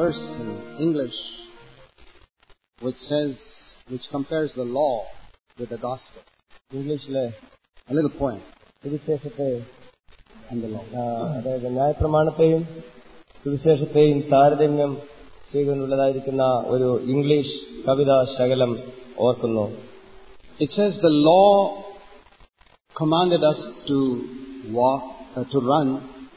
verse in English which says, which compares the law with the gospel. ഇംഗ്ലീഷിലെ A little poem സുവിശേഷത്തെ and the law. ആ, അതായത് ന്യായപ്രമാണത്തെയും സുവിശേഷത്തെയും താരതമ്യം ചെയ്തുകൊണ്ടുള്ളതായിരിക്കുന്ന ഒരു ഇംഗ്ലീഷ് കവിതാ ശകലം ഓർക്കുന്നു It says the law commanded us to walk, uh, to run,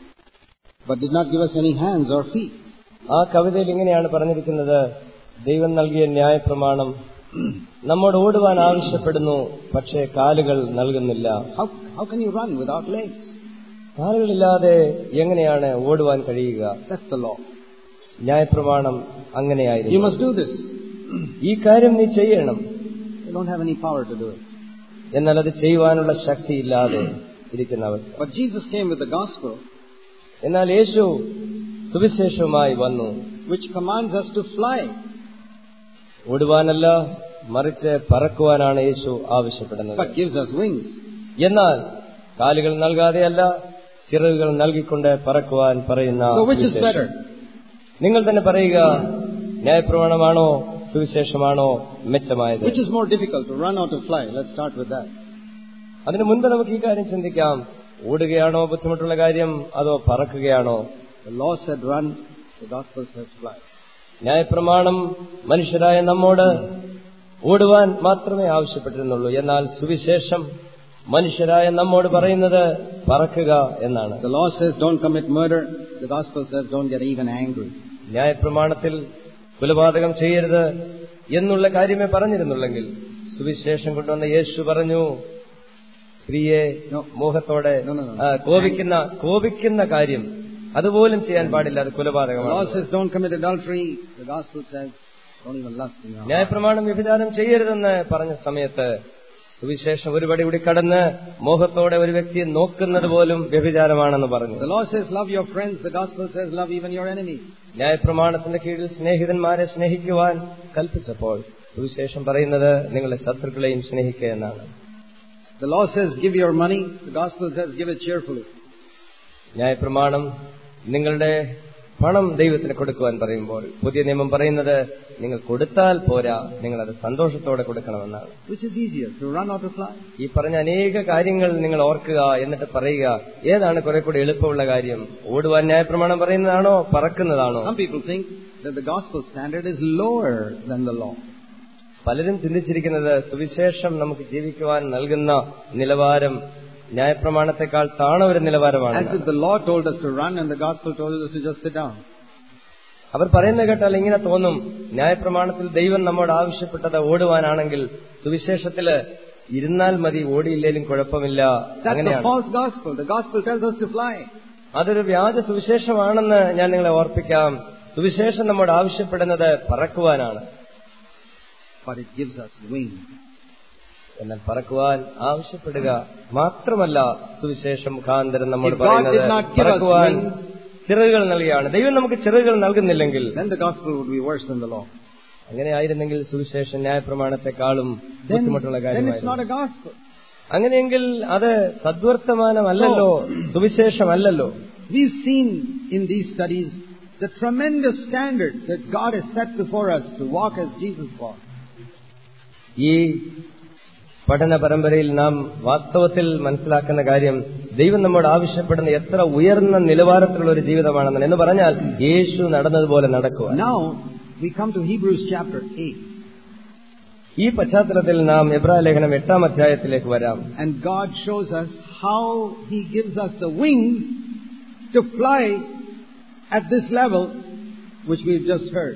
but did not give us any hands or feet. ആ കവിതയിൽ ഇങ്ങനെയാണ് പറഞ്ഞിരിക്കുന്നത് ദൈവം നൽകിയ ന്യായപ്രമാണം നമ്മോട് ഓടുവാൻ ആവശ്യപ്പെടുന്നു പക്ഷേ കാലുകൾ നൽകുന്നില്ല How, how can you run without legs? കാലുകളില്ലാതെ എങ്ങനെയാണ് ഓടുവാൻ കഴിയുക That's the law. ന്യായപ്രമാണം You അങ്ങനെയായിരുന്നു must do this. ഈ കാര്യം നീ ചെയ്യണം You don't have any power to do it. എന്നാൽ അത് ചെയ്യുവാനുള്ള ശക്തിയില്ലാതെ ഇരിക്കുന്ന അവസ്ഥ But Jesus came with the gospel, എന്നാൽ യേശു സുവിശേഷവുമായി വന്നു which commands us to fly. ഓടുവാനല്ല മറിച്ച് പറക്കുവാനാണ് യേശു ആവശ്യപ്പെടുന്നത് but gives us wings. എന്നാൽ കാലുകൾ നൽകാതെയല്ല ചിറകുകൾ നൽകിക്കൊണ്ട് പറക്കുവാൻ പറയുന്ന So which is സുവിശേഷം. better? നിങ്ങൾ തന്നെ പറയുക ന്യായപ്രമാണമാണോ സുവിശേഷമാണോ മെച്ചമായത് Which is more difficult, to run or to fly? Let's start with that. അതിനു മുൻപ് നമുക്ക് ഈ കാര്യം ചിന്തിക്കാം ഓടുകയാണോ ബുദ്ധിമുട്ടുള്ള കാര്യം അതോ പറക്കുകയാണോ The law said run, the gospel says fly. ന്യായപ്രമാണം മനുഷ്യരായ നമ്മോട് ഓടുവാൻ മാത്രമേ ആവശ്യപ്പെട്ടിരുന്നുള്ളൂ എന്നാൽ സുവിശേഷം മനുഷ്യരായ നമ്മോട് പറയുന്നത് പറക്കുക എന്നാണ് The law says don't commit murder, the gospel says don't get even angry. ന്യായപ്രമാണത്തിൽ കൊലപാതകം ചെയ്യരുത് എന്നുള്ള കാര്യമേ പറഞ്ഞിരുന്നുള്ളെങ്കിൽ സുവിശേഷം കൊണ്ടുവന്ന യേശു പറഞ്ഞു സ്ത്രീയെ No. മോഹത്തോടെ No, no, no. ആ, കോപിക്കുന്ന കോപിക്കുന്ന കാര്യം അതുപോലും ചെയ്യാൻ പാടില്ല അത് The law കൊലപാതകമാണ് says don't commit adultery, the gospel says don't even lust in your heart. ന്യായപ്രമാണം വ്യഭിചാരം ചെയ്യരുതെന്ന് പറഞ്ഞ സമയത്ത് സുവിശേഷം ഒരു പടി കൂടി കടന്ന് മോഹത്തോടെ ഒരു വ്യക്തിയെ നോക്കുന്നത് പോലും വ്യഭിചാരമാണെന്ന് പറഞ്ഞു The law says love your friends, the gospel says love even your enemies. ന്യായപ്രമാണത്തിന്റെ കീഴിൽ സ്നേഹിതന്മാരെ സ്നേഹിക്കുവാൻ കൽപ്പിച്ചപ്പോൾ സുവിശേഷം പറയുന്നത് നിങ്ങളുടെ ശത്രുക്കളെയും സ്നേഹിക്കുക എന്നാണ് The law says give your money, the gospel says give it cheerfully. ന്യായപ്രമാണം നിങ്ങളുടെ പണം ദൈവത്തിന് കൊടുക്കുവാൻ പറയുമ്പോൾ പുതിയ നിയമം പറയുന്നത് നിങ്ങൾ കൊടുത്താൽ പോരാ നിങ്ങളത് സന്തോഷത്തോടെ കൊടുക്കണമെന്നാണ് Which is easier, to run or to fly? ഈ പറഞ്ഞ അനേക കാര്യങ്ങൾ നിങ്ങൾ ഓർക്കുക എന്നിട്ട് പറയുക ഏതാണ് കുറെ കൂടി എളുപ്പമുള്ള കാര്യം ഓടുവാൻ ന്യായപ്രമാണം പറയുന്നതാണോ പറക്കുന്നതാണോ Some people think that the gospel standard is lower than the law. പലരും ചിന്തിച്ചിരിക്കുന്നത് സുവിശേഷം നമുക്ക് ജീവിക്കുവാൻ നൽകുന്ന നിലവാരം ന്യായപ്രമാണത്തെക്കാൾ താണ ഒരു നിലവാരമാണ് As if the law told us to run and the gospel told us to just sit down. അവർ പറയുന്നത് കേട്ടാൽ ഇങ്ങനെ തോന്നും ന്യായപ്രമാണത്തിൽ ദൈവം നമ്മോട് ആവശ്യപ്പെട്ടത് ഓടുവാനാണെങ്കിൽ സുവിശേഷത്തില് ഇരുന്നാൽ മതി ഓടിയില്ലേലും കുഴപ്പമില്ല That's a അങ്ങനെയാണ് false gospel. The gospel tells us to fly. അതൊരു വ്യാജ സുവിശേഷമാണെന്ന് ഞാൻ നിങ്ങളെ ഓർപ്പിക്കാം സുവിശേഷം നമ്മോട് ആവശ്യപ്പെടുന്നത് പറക്കുവാനാണ് But it gives us wings. എന്നാൽ പറക്കുവാൻ ആവശ്യപ്പെടുക മാത്രമല്ല സുവിശേഷം മുഖാന്തരം നമ്മോട് If God പറയുന്നത് did not give us പറക്കുവാൻ wings, ചിറകുകൾ നൽകുകയാണ് ദൈവം നമുക്ക് ചിറകുകൾ നൽകുന്നില്ലെങ്കിൽ then the gospel would be worse than the law. അങ്ങനെയായിരുന്നെങ്കിൽ സുവിശേഷം ന്യായപ്രമാണത്തെക്കാളും Then, ബുദ്ധിമുട്ടുള്ള then it's not കാര്യമായിരുന്നു a gospel. അങ്ങനെയെങ്കിൽ അത് സദ്വർത്തമാനമല്ലല്ലോ സുവിശേഷമല്ലല്ലോ We've seen in these studies the tremendous standard that God has set before us to walk as Jesus walked. ഈ പഠന പരമ്പരയിൽ നാം വാസ്തവത്തിൽ മനസ്സിലാക്കുന്ന കാര്യം ദൈവം നമ്മോട് ആവശ്യപ്പെടുന്ന എത്ര ഉയർന്ന നിലവാരത്തിലുള്ള ഒരു ജീവിതമാണെന്ന് എന്ന് പറഞ്ഞാൽ യേശു നടന്നതുപോലെ നടക്കുക Now, we come to Hebrews chapter 8. ഈ പശ്ചാത്തലത്തിൽ നാം എബ്രാ ലേഖനം എട്ടാം അധ്യായത്തിലേക്ക് വരാം And God shows us how He gives us the wings to fly at this level, which we've just heard.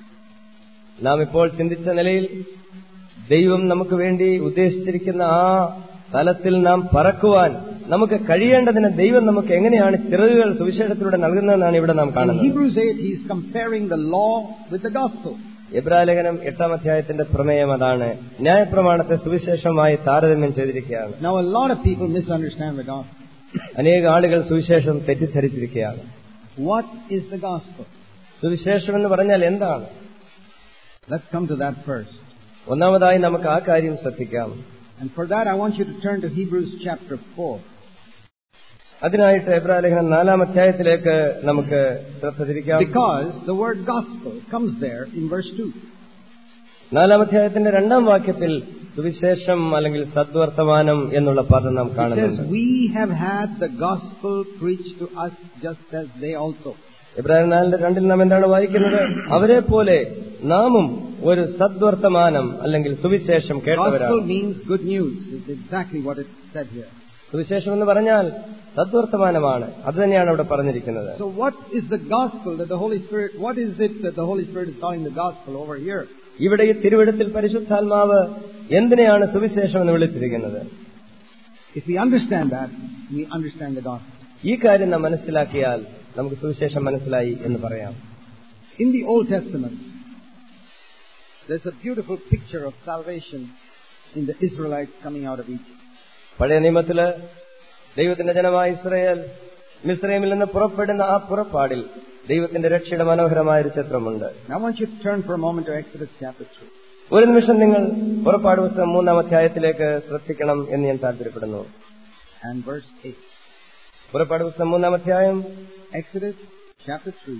നാം ഇപ്പോൾ ചിന്തിച്ച നിലയിൽ ദൈവം നമുക്ക് വേണ്ടി ഉദ്ദേശിച്ചിരിക്കുന്ന ആ തലത്തിൽ നാം പറക്കുവാൻ നമുക്ക് കഴിയേണ്ടതിന് ദൈവം നമുക്ക് എങ്ങനെയാണ് ചിറകുകൾ സുവിശേഷത്തിലൂടെ നൽകുന്നതെന്നാണ് ഇവിടെ നാം In കാണുന്നത് Hebrews 8, He's comparing the law with the gospel. എബ്രാലേഖനം എട്ടാം അധ്യായത്തിന്റെ പ്രമേയം അതാണ് ന്യായപ്രമാണത്തെ സുവിശേഷമായി താരതമ്യം ചെയ്തിരിക്കുകയാണ് Now, a lot of people misunderstand the gospel. അനേക ആളുകൾ സുവിശേഷം തെറ്റിദ്ധരിച്ചിരിക്കുകയാണ് What is the gospel? സുവിശേഷം എന്ന് പറഞ്ഞാൽ എന്താണ് Let's come to that first. ഒന്നാമതായി നമുക്ക് ആ കാര്യം ശ്രദ്ധിക്കാം And for that, I want you to turn to Hebrews chapter 4. അതിനായിട്ട് എബ്രാലേഖനം നാലാം അധ്യായത്തിലേക്ക് നമുക്ക് ശ്രദ്ധ തിരിക്കാം Because the word gospel comes there in verse 2. നാലാം അധ്യായത്തിന്റെ രണ്ടാം വാക്യത്തിൽ സുവിശേഷം അല്ലെങ്കിൽ സദ്വർത്തമാനം എന്നുള്ള പദം നാം It says, കാണുന്നുണ്ട് We have had the gospel preached to us just as they also. Ibrahim നാലിന്റെ രണ്ടിൽ നാം എന്താണ് വായിക്കുന്നത് അവരെ പോലെ നാമും ഒരു സദ്വർത്തമാനം അല്ലെങ്കിൽ സുവിശേഷം Gospel കേട്ടവരാണ് means good news. It's exactly what it said here. സുവിശേഷം എന്ന് പറഞ്ഞാൽ സദ്വർത്തമാനമാണ് അത് തന്നെയാണ് അവിടെ പറഞ്ഞിരിക്കുന്നത് So what is the gospel that the Holy Spirit, what is it that the Holy Spirit is calling the gospel over here? ഇവിടെ ഈ തിരുവിടത്തിൽ പരിശുദ്ധാത്മാവ് എന്തിനെയാണ് സുവിശേഷം എന്ന് വിളിച്ചിരിക്കുന്നത് If we understand that, we understand the gospel. ഈ കാര്യം നാം മനസ്സിലാക്കിയാൽ നമുക്ക് സുവിശേഷം മനസ്സിലായി എന്ന് പറയാം In the Old Testament, there's a beautiful picture of salvation in the Israelites coming out of Egypt. പഴയ നിയമത്തില് ദൈവത്തിന്റെ ജനമായ ഇസ്രയേൽ മിസ്രൈമിൽ നിന്ന് പുറപ്പെടുന്ന ആ പുറപ്പാടിൽ ദൈവത്തിന്റെ രക്ഷയുടെ മനോഹരമായ ഒരു ചിത്രമുണ്ട് Now I want you to turn for a moment to Exodus chapter 3. ഒരു നിമിഷം നിങ്ങൾ പുറപ്പാട് പുസ്തകം മൂന്നാം അധ്യായത്തിലേക്ക് ശ്രദ്ധിക്കണം എന്ന് ഞാൻ താല്പര്യപ്പെടുന്നു and verse 8. പുറപ്പാട് പുസ്തകം മൂന്നാം അധ്യായം Exodus chapter 3.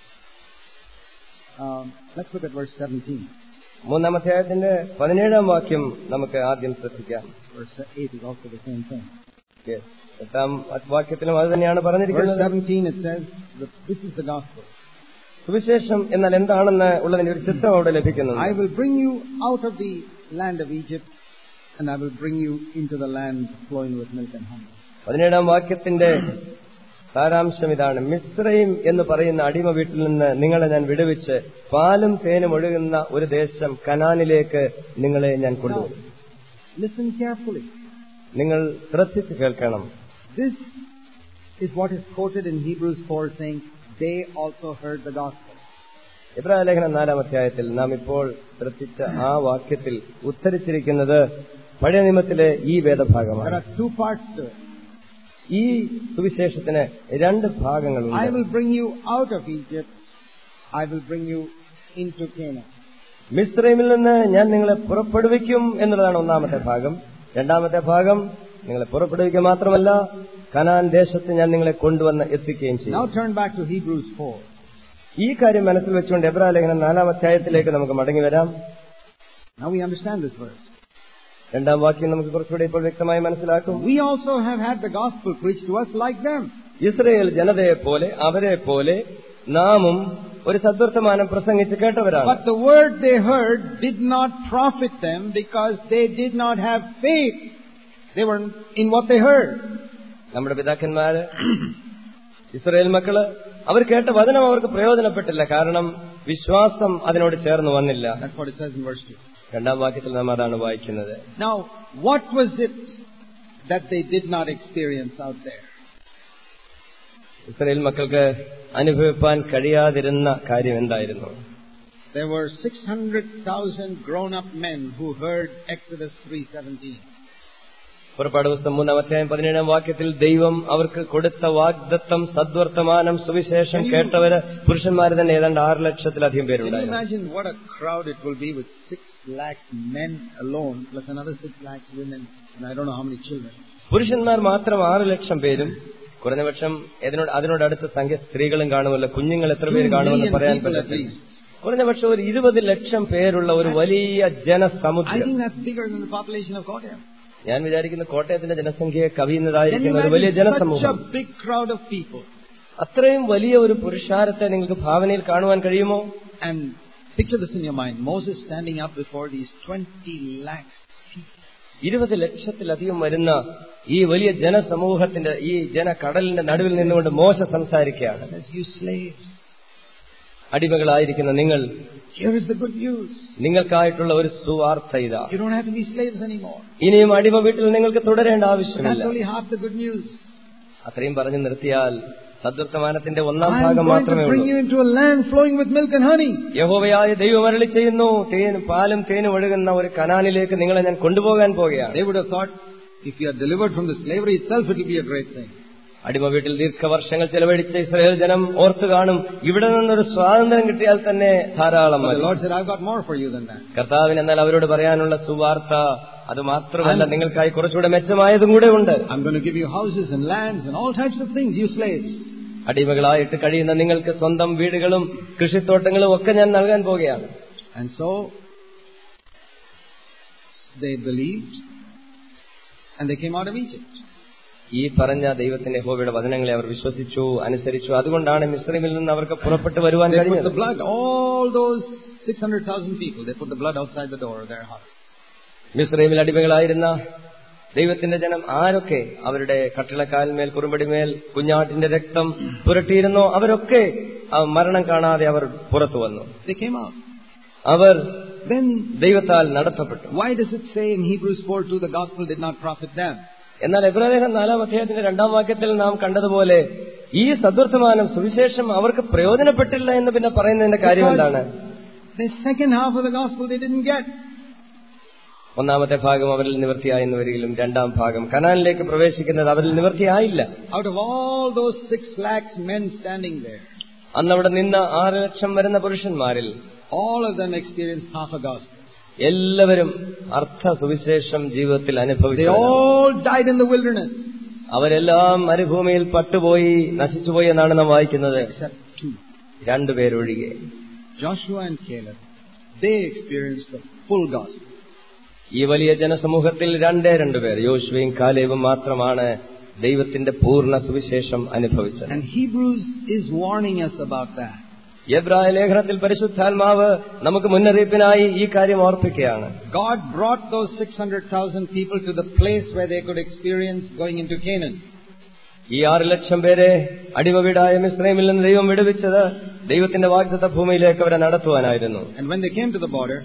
Um, let's look at verse 17. മൂന്നാം അധ്യായത്തിന്റെ പതിനേഴാം വാക്യം നമുക്ക് ആദ്യം ശ്രദ്ധിക്കാം Verse 8 is also the same thing. Yes. എട്ടാം വാക്യത്തിലും അത് തന്നെയാണ് Verse പറഞ്ഞിരിക്കുന്നത് 17 it says, that this is the gospel. സുവിശേഷം എന്നാൽ എന്താണെന്ന് ഉള്ളതിന്റെ ഒരു ചിത്രം അവിടെ ലഭിക്കുന്നുണ്ട് I will bring you out of the land of Egypt and I will bring you into the land flowing with milk and honey. പതിനേഴാം വാക്യത്തിന്റെ സാരാംശം ഇതാണ് മിശ്രയും എന്ന് പറയുന്ന അടിമ വീട്ടിൽ നിന്ന് നിങ്ങളെ ഞാൻ വിടുവിച്ച് പാലും തേനും ഒഴുകുന്ന ഒരു ദേശം കനാനിലേക്ക് നിങ്ങളെ ഞാൻ കൊണ്ടുവരും Listen carefully. നിങ്ങൾ ശ്രദ്ധിച്ച് കേൾക്കണം This is what is quoted in Hebrews 4 saying, they also heard the gospel. Ibrahim ലേഖനം നാലാം അധ്യായത്തിൽ നാം ഇപ്പോൾ ശ്രദ്ധിച്ച ആ വാക്യത്തിൽ ഉദ്ധരിച്ചിരിക്കുന്നത് പഴയ നിയമത്തിലെ ഈ There വേദഭാഗമാണ് are two parts to it. ഈ സുവിശേഷത്തിന് രണ്ട് I ഭാഗങ്ങളുണ്ട് will bring you out of Egypt. I will bring you into Canaan. മിസ്രൈമിൽ നിന്ന് ഞാൻ നിങ്ങളെ പുറപ്പെടുവിക്കും എന്നുള്ളതാണ് ഒന്നാമത്തെ ഭാഗം രണ്ടാമത്തെ ഭാഗം നിങ്ങളെ പുറപ്പെടുവിക്കുക മാത്രമല്ല കനാൻ ദേശത്ത് ഞാൻ നിങ്ങളെ കൊണ്ടുവന്ന് എത്തിക്കുകയും Now ചെയ്യും turn back to Hebrews 4. ഈ കാര്യം മനസ്സിൽ വെച്ചുകൊണ്ട് എബ്രാ ലേഖനം നാലാം അധ്യായത്തിലേക്ക് നമുക്ക് മടങ്ങി വരാം Now we understand this verse. രണ്ടാം വാക്യം നമുക്ക് കുറച്ചുകൂടെ ഇപ്പോൾ വ്യക്തമായി മനസ്സിലാക്കും We also have had the gospel preached to us like them. Israel ജനതയെ പോലെ അവരെ പോലെ നാമും ഒരു സദ്വർത്തമാനം പ്രസംഗിച്ച് കേട്ടവരാണ് But the word they heard did not profit them because they did not have faith. They were in what they heard. നമ്മുടെ പിതാക്കന്മാര് Israel മക്കള് അവർ കേട്ട വചനം അവർക്ക് പ്രയോജനപ്പെട്ടില്ല കാരണം വിശ്വാസം അതിനോട് ചേർന്ന് വന്നില്ല That's what it says in verse 2. രണ്ടാം വാക്യത്തിൽ നാം അതാണ് വായിക്കുന്നത് Now, what was it that they did not experience out there? Israel മക്കൾക്ക് അനുഭവിപ്പാൻ കഴിയാതിരുന്ന കാര്യം എന്തായിരുന്നു There were 600,000 grown-up men who heard Exodus 3:17. പുറപ്പാട് പുസ്തകം മൂന്നാം അധ്യായം പതിനേഴാം വാക്യത്തിൽ ദൈവം അവർക്ക് കൊടുത്ത വാഗ്ദത്തം സദ്വർത്തമാനം സുവിശേഷം കേട്ടവര് പുരുഷന്മാർ തന്നെ ഏതാണ്ട് ആറ് ലക്ഷത്തിലധികം Can you പേരുണ്ടായിരുന്നു imagine what a crowd it will be with 6 lakhs men alone plus another 6 lakhs women and I don't know how many children. പുരുഷന്മാർ മാത്രം ആറ് ലക്ഷം പേരും കുറഞ്ഞപക്ഷം ഇതിനോട് അതിനോടടുത്ത സംഖ്യ സ്ത്രീകളും കാണുമല്ലോ കുഞ്ഞുങ്ങൾ എത്ര പേര് Two കാണുമെന്ന് million പറയാൻ people at പറ്റില്ല least. കുറഞ്ഞപക്ഷം ഒരു ഇരുപത് ലക്ഷം പേരുള്ള ഒരു വലിയ I ജനസമുദ്രം think that's bigger than the population of Kottayam. ഞാൻ വിചാരിക്കുന്ന കോട്ടയത്തിന്റെ ജനസംഖ്യയെ Can you കവിയുന്നതായിരിക്കുന്ന ഒരു വലിയ imagine such ജനസമൂഹം a big crowd of people അത്രയും വലിയ ഒരു പുരുഷാരത്തെ നിങ്ങൾക്ക് ഭാവനയിൽ കാണുവാൻ കഴിയുമോ and picture this in your mind. Moses standing up before these 20 lakhs ഇരുപത് ലക്ഷത്തിലധികം വരുന്ന ഈ വലിയ ജനസമൂഹത്തിന്റെ ഈ ജനകടലിന്റെ നടുവിൽ നിന്നുകൊണ്ട് മോശ സംസാരിക്കുകയാണ് says, You slaves, അടിമകളായിരിക്കുന്ന നിങ്ങൾ here is the good news. നിങ്ങൾക്കായിട്ടുള്ള ഒരു സുവാർത്ത ഇതാ You don't have to be slaves anymore. ഇനിയും അടിമ വീട്ടിൽ നിങ്ങൾക്ക് തുടരേണ്ട That's ആവശ്യമില്ല only half the good news. അത്രയും പറഞ്ഞു നിർത്തിയാൽ സദ്വർത്തമാനത്തിന്റെ ഒന്നാം I'm ഭാഗം going മാത്രമേ to bring ഉള്ളൂ you into a land flowing with milk and honey. യഹോവയായ ദൈവം അരളി ചെയ്യുന്നു തേനും പാലും തേനും ഒഴുകുന്ന ഒരു കനാനിലേക്ക് നിങ്ങളെ ഞാൻ കൊണ്ടുപോകാൻ പോകുകയാണ് They would have thought, if you are delivered from the slavery itself, it will be a great thing. അടിമ വീട്ടിൽ ദീർഘവർഷങ്ങൾ ചെലവഴിച്ച ഇസ്രായേൽ ജനം ഓർത്തു കാണും ഇവിടെ നിന്നൊരു സ്വാതന്ത്ര്യം കിട്ടിയാൽ തന്നെ ധാരാളം But മതി the Lord said, I've got more for you than that. കർത്താവിന് എന്നാൽ അവരോട് പറയാനുള്ള സുവാർത്ത അത് മാത്രമല്ല നിങ്ങൾക്കായി കുറച്ചുകൂടെ മെച്ചമായതും കൂടെ ഉണ്ട് I'm going to give you houses and lands and all types of things, you slaves. അടിമകളായിട്ട് കഴിയുന്ന നിങ്ങൾക്ക് സ്വന്തം വീടുകളും കൃഷിത്തോട്ടങ്ങളും ഒക്കെ ഞാൻ നൽകാൻ പോകുകയാണ് And so they believed and they came out of Egypt. ഈ പറഞ്ഞ ദൈവത്തിന്റെ ഹോബിയുടെ വചനങ്ങളെ അവർ വിശ്വസിച്ചു അനുസരിച്ചു അതുകൊണ്ടാണ് മിശ്രമിൽ നിന്ന് അവർക്ക് പുറപ്പെട്ടു വരുവാൻ They put കഴിഞ്ഞത് the blood, all those 600,000 people, they put the blood outside the door of their house. മിശ്രമിൽ അടിമകളായിരുന്ന ദൈവത്തിന്റെ ജനം ആരൊക്കെ അവരുടെ കട്ടിളക്കാലിന്മേൽ കുറുമ്പടിമേൽ കുഞ്ഞാട്ടിന്റെ രക്തം പുരട്ടിയിരുന്നോ അവരൊക്കെ ആ മരണം കാണാതെ അവർ പുറത്തു വന്നു They came out. Our Then ദൈവത്താൽ നടത്തപ്പെട്ടു why does it say in Hebrews 4 2 the gospel did not profit them? എന്നാൽ എബ്രാലേഖം നാലാം അധ്യായത്തിന്റെ രണ്ടാം വാക്യത്തിൽ നാം കണ്ടതുപോലെ ഈ സദ്വർത്തമാനം സുവിശേഷം അവർക്ക് പ്രയോജനപ്പെട്ടില്ല എന്ന് പിന്നെ പറയുന്നതിന്റെ കാര്യം എന്താണ് The second half of the gospel they didn't get. ഒന്നാമത്തെ ഭാഗം അവരിൽ നിവൃത്തിയായെന്ന് വരികിലും രണ്ടാം ഭാഗം കനാനിലേക്ക് പ്രവേശിക്കുന്നത് അവരിൽ നിവൃത്തിയായില്ല Out of all those six lakhs men standing there, അന്നവിടെ നിന്ന് ആറ് ലക്ഷം വരുന്ന പുരുഷന്മാരിൽ all of them experienced half a gospel. എല്ലാവരും അർത്ഥ സുവിശേഷം ജീവിതത്തിൽ They അനുഭവിച്ചു all died in the wilderness അവരെല്ലാം മരുഭൂമിയിൽ പട്ടുപോയി നശിച്ചുപോയി എന്നാണ് നാം വായിക്കുന്നത് except two. രണ്ടുപേരൊഴികെ Joshua and Caleb. They experienced the full gospel. ഈ വലിയ ജനസമൂഹത്തിൽ രണ്ടേ രണ്ടുപേർ യോശുവയും കാലേവും മാത്രമാണ് ദൈവത്തിന്റെ പൂർണ്ണ സുവിശേഷം അനുഭവിച്ചത് And Hebrews is warning us about that. എബ്രായ ലേഖനത്തിൽ പരിശുദ്ധാത്മാവ് നമുക്ക് മുന്നറിയിപ്പിനായി ഈ കാര്യം ഓർപ്പിക്കുകയാണ് God brought those 600,000 people to the place where they could experience going into Canaan. ഈ ആറ് ലക്ഷം പേരെ അടിമവീടായ മിശ്രമിൽ നിന്ന് ദൈവം വിടുവിച്ചത് ദൈവത്തിന്റെ വാഗ്ദത്ത ഭൂമിയിലേക്ക് അവരെ നടത്തുവാനായിരുന്നു And when they came to the border,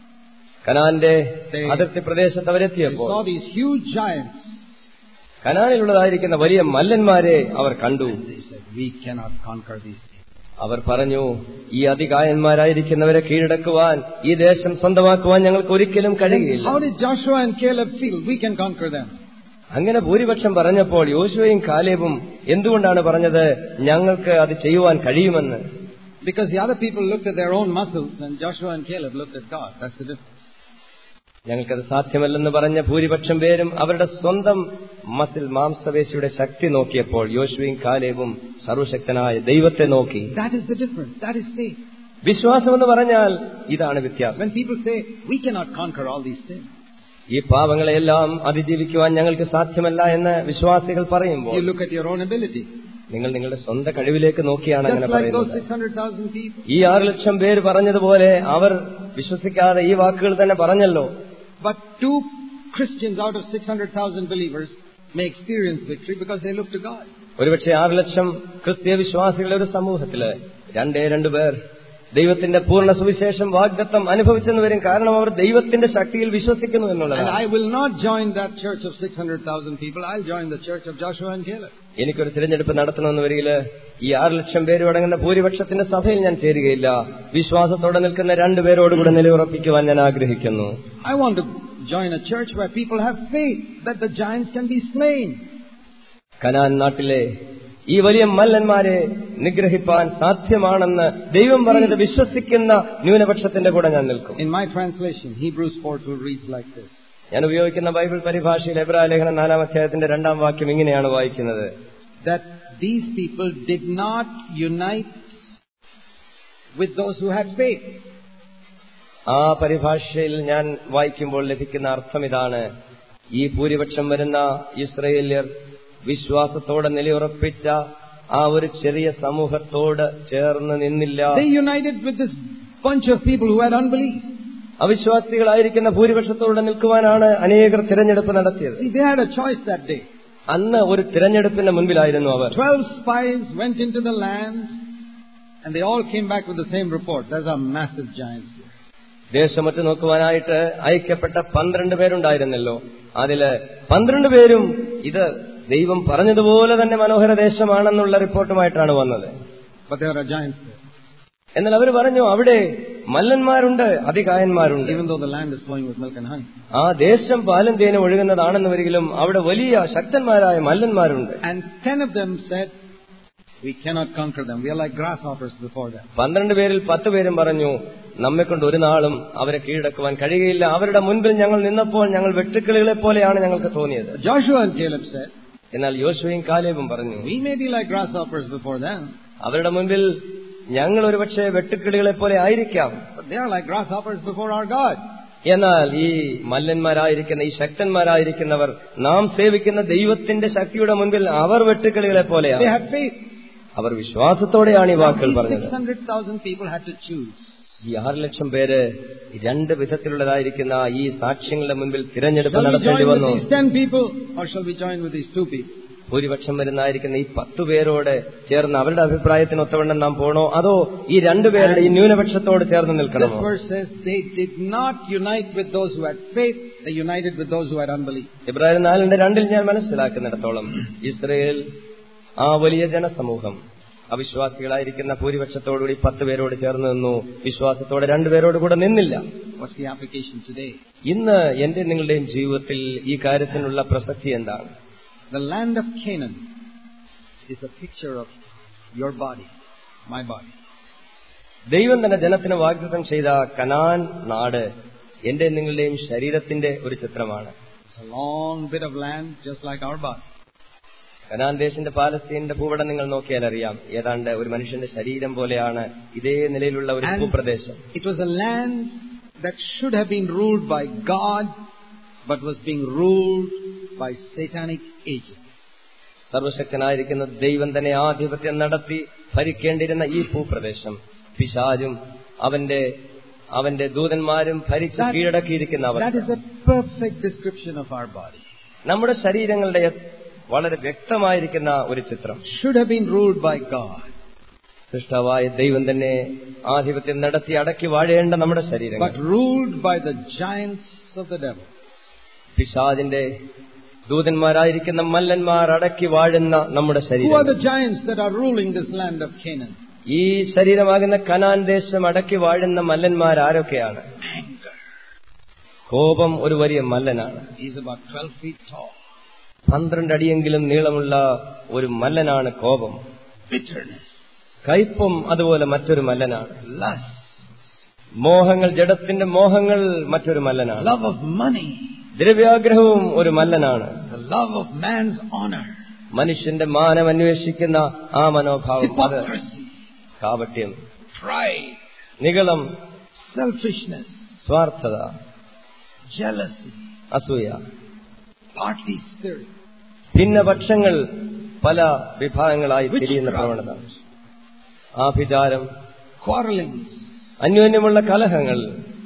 കനാന്റെ അതിർത്തി പ്രദേശത്ത് they അവരെത്തിയപ്പോൾ saw these huge giants. കനാനിലുള്ളതായിരിക്കുന്ന വലിയ മല്ലന്മാരെ അവർ കണ്ടു They said, We cannot conquer these people. അവർ പറഞ്ഞു ഈ അതികായന്മാരായിരിക്കുന്നവരെ കീഴടക്കുവാൻ ഈ ദേശം സ്വന്തമാക്കുവാൻ ഞങ്ങൾക്ക് ഒരിക്കലും കഴിയുകയില്ല How did Joshua and Caleb feel? We can conquer them. അങ്ങനെ ഭൂരിപക്ഷം പറഞ്ഞപ്പോൾ യോശുവയും കാലേബും എന്തുകൊണ്ടാണ് പറഞ്ഞത് ഞങ്ങൾക്ക് അത് ചെയ്യുവാൻ കഴിയുമെന്ന് Because the other people looked at their own muscles and Joshua and Caleb looked at God. That's the difference. ഞങ്ങൾക്കത് സാധ്യമല്ലെന്ന് പറഞ്ഞ ഭൂരിപക്ഷം പേരും അവരുടെ സ്വന്തം മസിൽ മാംസപേശിയുടെ ശക്തി നോക്കിയപ്പോൾ യോശുവയും കാലേബും സർവശക്തനായ ദൈവത്തെ നോക്കി That is the difference. That is faith. വിശ്വാസമെന്ന് പറഞ്ഞാൽ ഇതാണ് വ്യത്യാസം When people say, We cannot conquer all these sins, ഈ പാവങ്ങളെല്ലാം അതിജീവിക്കുവാൻ ഞങ്ങൾക്ക് സാധ്യമല്ല എന്ന് വിശ്വാസികൾ പറയുമ്പോൾ you look at your own ability. നിങ്ങൾ നിങ്ങളുടെ സ്വന്തം കഴിവിലേക്ക് നോക്കിയാണ് അങ്ങനെ Just like those പറയുന്നത് 600,000 people. ഈ ആറ് ലക്ഷം പേര് പറഞ്ഞതുപോലെ അവർ വിശ്വസിക്കാതെ ഈ വാക്കുകൾ തന്നെ പറഞ്ഞല്ലോ But two Christians out of 600,000 believers may experience victory because they look to God. ഒരുപക്ഷെ ആറ് ലക്ഷം ക്രിസ്തീയ വിശ്വാസികളുടെ ഒരു സമൂഹത്തില് രണ്ടേ രണ്ടു പേർ ദൈവത്തിന്റെ പൂർണ്ണ സുവിശേഷം വാഗ്ദത്തം അനുഭവിച്ചെന്ന് വരും കാരണം അവർ ദൈവത്തിന്റെ ശക്തിയിൽ വിശ്വസിക്കുന്നു And എന്നുള്ളതാണ് I will not join that church of 600,000 people. I'll join the church of Joshua and Caleb. എനിക്കൊരു തിരഞ്ഞെടുപ്പ് നടത്തണമെന്ന് വരികില് ഈ ആറ് ലക്ഷം പേരും അടങ്ങുന്ന ഭൂരിപക്ഷത്തിന്റെ സഭയിൽ ഞാൻ ചേരുകയില്ല വിശ്വാസത്തോടെ നിൽക്കുന്ന രണ്ടുപേരോടുകൂടെ നിലയുറപ്പിക്കുവാൻ ഞാൻ ആഗ്രഹിക്കുന്നു I want to join a church where people have faith that the giants can be slain. Canaan നാട്ടിലെ ഈ വലിയ മല്ലന്മാരെ നിഗ്രഹിപ്പാൻ സാധ്യമാണെന്ന് ദൈവം പറഞ്ഞത് വിശ്വസിക്കുന്ന ന്യൂനപക്ഷത്തിന്റെ കൂടെ ഞാൻ നിൽക്കും In my translation, Hebrews 4 2 reads like this. ഞാൻ ഉപയോഗിക്കുന്ന ബൈബിൾ പരിഭാഷയിൽ എബ്രാ ലേഖനം നാലാം അധ്യായത്തിന്റെ രണ്ടാം വാക്യം ഇങ്ങനെയാണ് വായിക്കുന്നത് That these people did not unite with those who had faith. ആ പരിഭാഷയിൽ ഞാൻ വായിക്കുമ്പോൾ ലഭിക്കുന്ന അർത്ഥം ഇതാണ് ഈ ഭൂരിപക്ഷം വരുന്ന ഇസ്രയേല്യർ വിശ്വാസത്തോടെ നിലയുറപ്പിച്ച ആ ഒരു ചെറിയ സമൂഹത്തോട് ചേർന്ന് നിന്നില്ല They united with this bunch of people who had unbelief. അവിശ്വാസികളായിരിക്കുന്ന ഭൂരിപക്ഷത്തോടെ നിൽക്കുവാനാണ് അനേകർ തിരഞ്ഞെടുപ്പ് നടത്തിയത് See, they had a choice that day. അന്ന് ഒരു തിരഞ്ഞെടുപ്പിന്റെ മുൻപിലായിരുന്നു അവർ Twelve spies went into the land and they all came back with the same report. There's a massive giants here. ദേശമൊറ്റ നോക്കുവാനായിട്ട് അയക്കപ്പെട്ട പന്ത്രണ്ട് പേരുണ്ടായിരുന്നല്ലോ അതില് പന്ത്രണ്ട് പേരും ഇത് ദൈവം പറഞ്ഞതുപോലെ തന്നെ മനോഹര ദേശമാണെന്നുള്ള റിപ്പോർട്ടുമായിട്ടാണ് വന്നത് But there are giants there. എന്നാൽ അവർ പറഞ്ഞു അവിടെ മല്ലന്മാരുണ്ട് അതികായന്മാരുണ്ട് even though the land is flowing with milk and honey. ആ ദേശം പാലും തേനും ഒഴുകുന്നതാണെന്ന് വരികിലും അവിടെ വലിയ ശക്തന്മാരായ മല്ലന്മാരുണ്ട് And ten of them said, We cannot conquer them. We are like grasshoppers before them. പന്ത്രണ്ട് പേരിൽ പത്ത് പേരും പറഞ്ഞു നമ്മെ കൊണ്ട് ഒരു നാളും അവരെ കീഴടക്കുവാൻ കഴിയുകയില്ല അവരുടെ മുൻപിൽ ഞങ്ങൾ നിന്നപ്പോൾ ഞങ്ങൾ വെട്ടുക്കിളികളെ പോലെയാണ് ഞങ്ങൾക്ക് തോന്നിയത് Joshua and Caleb said, എന്നാൽ യോശുവയും കാലേബും പറഞ്ഞു We may be like grasshoppers before them, അവരുടെ മുൻപിൽ ഞങ്ങൾ ഒരുപക്ഷെ വെട്ടുക്കിളികളെ പോലെ ആയിരിക്കാം but they are like grasshoppers before our God. എന്നാൽ ഈ മല്ലന്മാരായിരിക്കുന്ന ഈ ശക്തന്മാരായിരിക്കുന്നവർ നാം സേവിക്കുന്ന ദൈവത്തിന്റെ ശക്തിയുടെ മുൻപിൽ അവർ വെട്ടുക്കിളികളെ They പോലെയാണ് had faith. അവർ വിശ്വാസത്തോടെയാണ് ഈ വാക്കുകൾ These പറഞ്ഞത് 600,000 people had to choose. ഈ ആറ് ലക്ഷം പേര് രണ്ട് വിധത്തിലുള്ളതായിരിക്കുന്ന ഈ സാക്ഷ്യങ്ങളുടെ മുൻപിൽ തിരഞ്ഞെടുപ്പ് Shall we നടത്തേണ്ടി join with വന്നു these 10 people or shall we join with these two people? ഭൂരിപക്ഷം വരുന്നതായിരിക്കുന്ന ഈ പത്തു പേരോട് ചേർന്ന് അവരുടെ അഭിപ്രായത്തിന് ഒത്തവണ്ണം നാം പോണോ അതോ ഈ രണ്ടുപേരുടെ ഈ ന്യൂനപക്ഷത്തോട് ചേർന്ന് This നിൽക്കണമോ verse says they did not unite with those who had faith, they united with those who had unbelief. Ibrahim നാലിന്റെ രണ്ടിൽ ഞാൻ മനസ്സിലാക്കുന്നിടത്തോളം ഇസ്രയേൽ ആ വലിയ ജനസമൂഹം അവിശ്വാസികളായിരിക്കുന്ന ഭൂരിപക്ഷത്തോടുകൂടി പത്ത് പേരോട് ചേർന്ന് നിന്നു വിശ്വാസത്തോടെ രണ്ടുപേരോട് കൂടെ നിന്നില്ല What's the application today? ഇന്ന് എന്റെ നിങ്ങളുടെയും ജീവിതത്തിൽ ഈ കാര്യത്തിനുള്ള പ്രസക്തി എന്താണ് The land of Canaan is a picture of your body, my body. ദൈവം തന്നെ ജനത്തിന് വാഗ്ദത്തം ചെയ്ത കനാൻ നാട് എന്റെ നിങ്ങളുടെയും ശരീരത്തിന്റെ ഒരു ചിത്രമാണ് It's a long bit of land just like our body. Canaan ദേശിന്റെ പാലസ്തീനിന്റെ ഭൂപടം നിങ്ങൾ നോക്കിയാൽ അറിയാം ഏതാണ്ട് ഒരു മനുഷ്യന്റെ ശരീരം പോലെയാണ് ഇതേ നിലയിലുള്ള ഒരു And ഭൂപ്രദേശം it was a land that should have been ruled by God, but was being ruled by satanic agents. സർവശക്തനായിരിക്കുന്ന ദൈവം തന്നെ ആധിപത്യം നടത്തി ഭരിക്കേണ്ടിരുന്ന ഈ ഭൂപ്രദേശം പിശാചും അവന്റെ അവന്റെ ദൂതന്മാരും ഭരിച്ച് That- കീഴടക്കിയിരിക്കുന്ന our That is a perfect description of our body. നമ്മുടെ ശരീരങ്ങളുടെ വളരെ വ്യക്തമായിരിക്കുന്ന ഒരു ചിത്രം Should have been ruled by God, സൃഷ്ടാവായ ദൈവം തന്നെ ആധിപത്യം നടത്തി അടക്കി വാഴേണ്ട നമ്മുടെ ശരീരങ്ങൾ but ruled by the giants of the devil. പിശാദിന്റെ ദൂതന്മാരായിരിക്കുന്ന മല്ലന്മാർ അടക്കി വാഴുന്ന നമ്മുടെ Who are ശരീരം the giants that are ruling this land of Canaan? ഈ ശരീരമാകുന്ന കനാൻ ദേശം അടക്കി വാഴുന്ന മല്ലന്മാർ ആരൊക്കെയാണ് Anger. കോപം ഒരു വലിയ മല്ലനാണ് He's about 12 feet tall. പന്ത്രണ്ട് അടിയെങ്കിലും നീളമുള്ള ഒരു മല്ലനാണ് കോപം Bitterness, കയ്പും അതുപോലെ മറ്റൊരു മല്ലനാണ് lust, മോഹങ്ങൾ ജഡത്തിന്റെ മോഹങ്ങൾ മറ്റൊരു മല്ലനാണ് love of money, ദ്രവ്യാഗ്രഹവും ഒരു മല്ലനാണ് the love of man's honor, മനുഷ്യന്റെ മാനം അന്വേഷിക്കുന്ന ആ മനോഭാവം അത് hypocrisy, കാപട്യം pride, നികളം selfishness, സ്വാർത്ഥത jealousy, അസൂയ party spirit, ഭിന്നപക്ഷങ്ങൾ പല വിഭാഗങ്ങളായി തിരിയുന്ന പ്രവണത ആഭിചാരം quarrelings. അന്യോന്യമുള്ള കലഹങ്ങൾ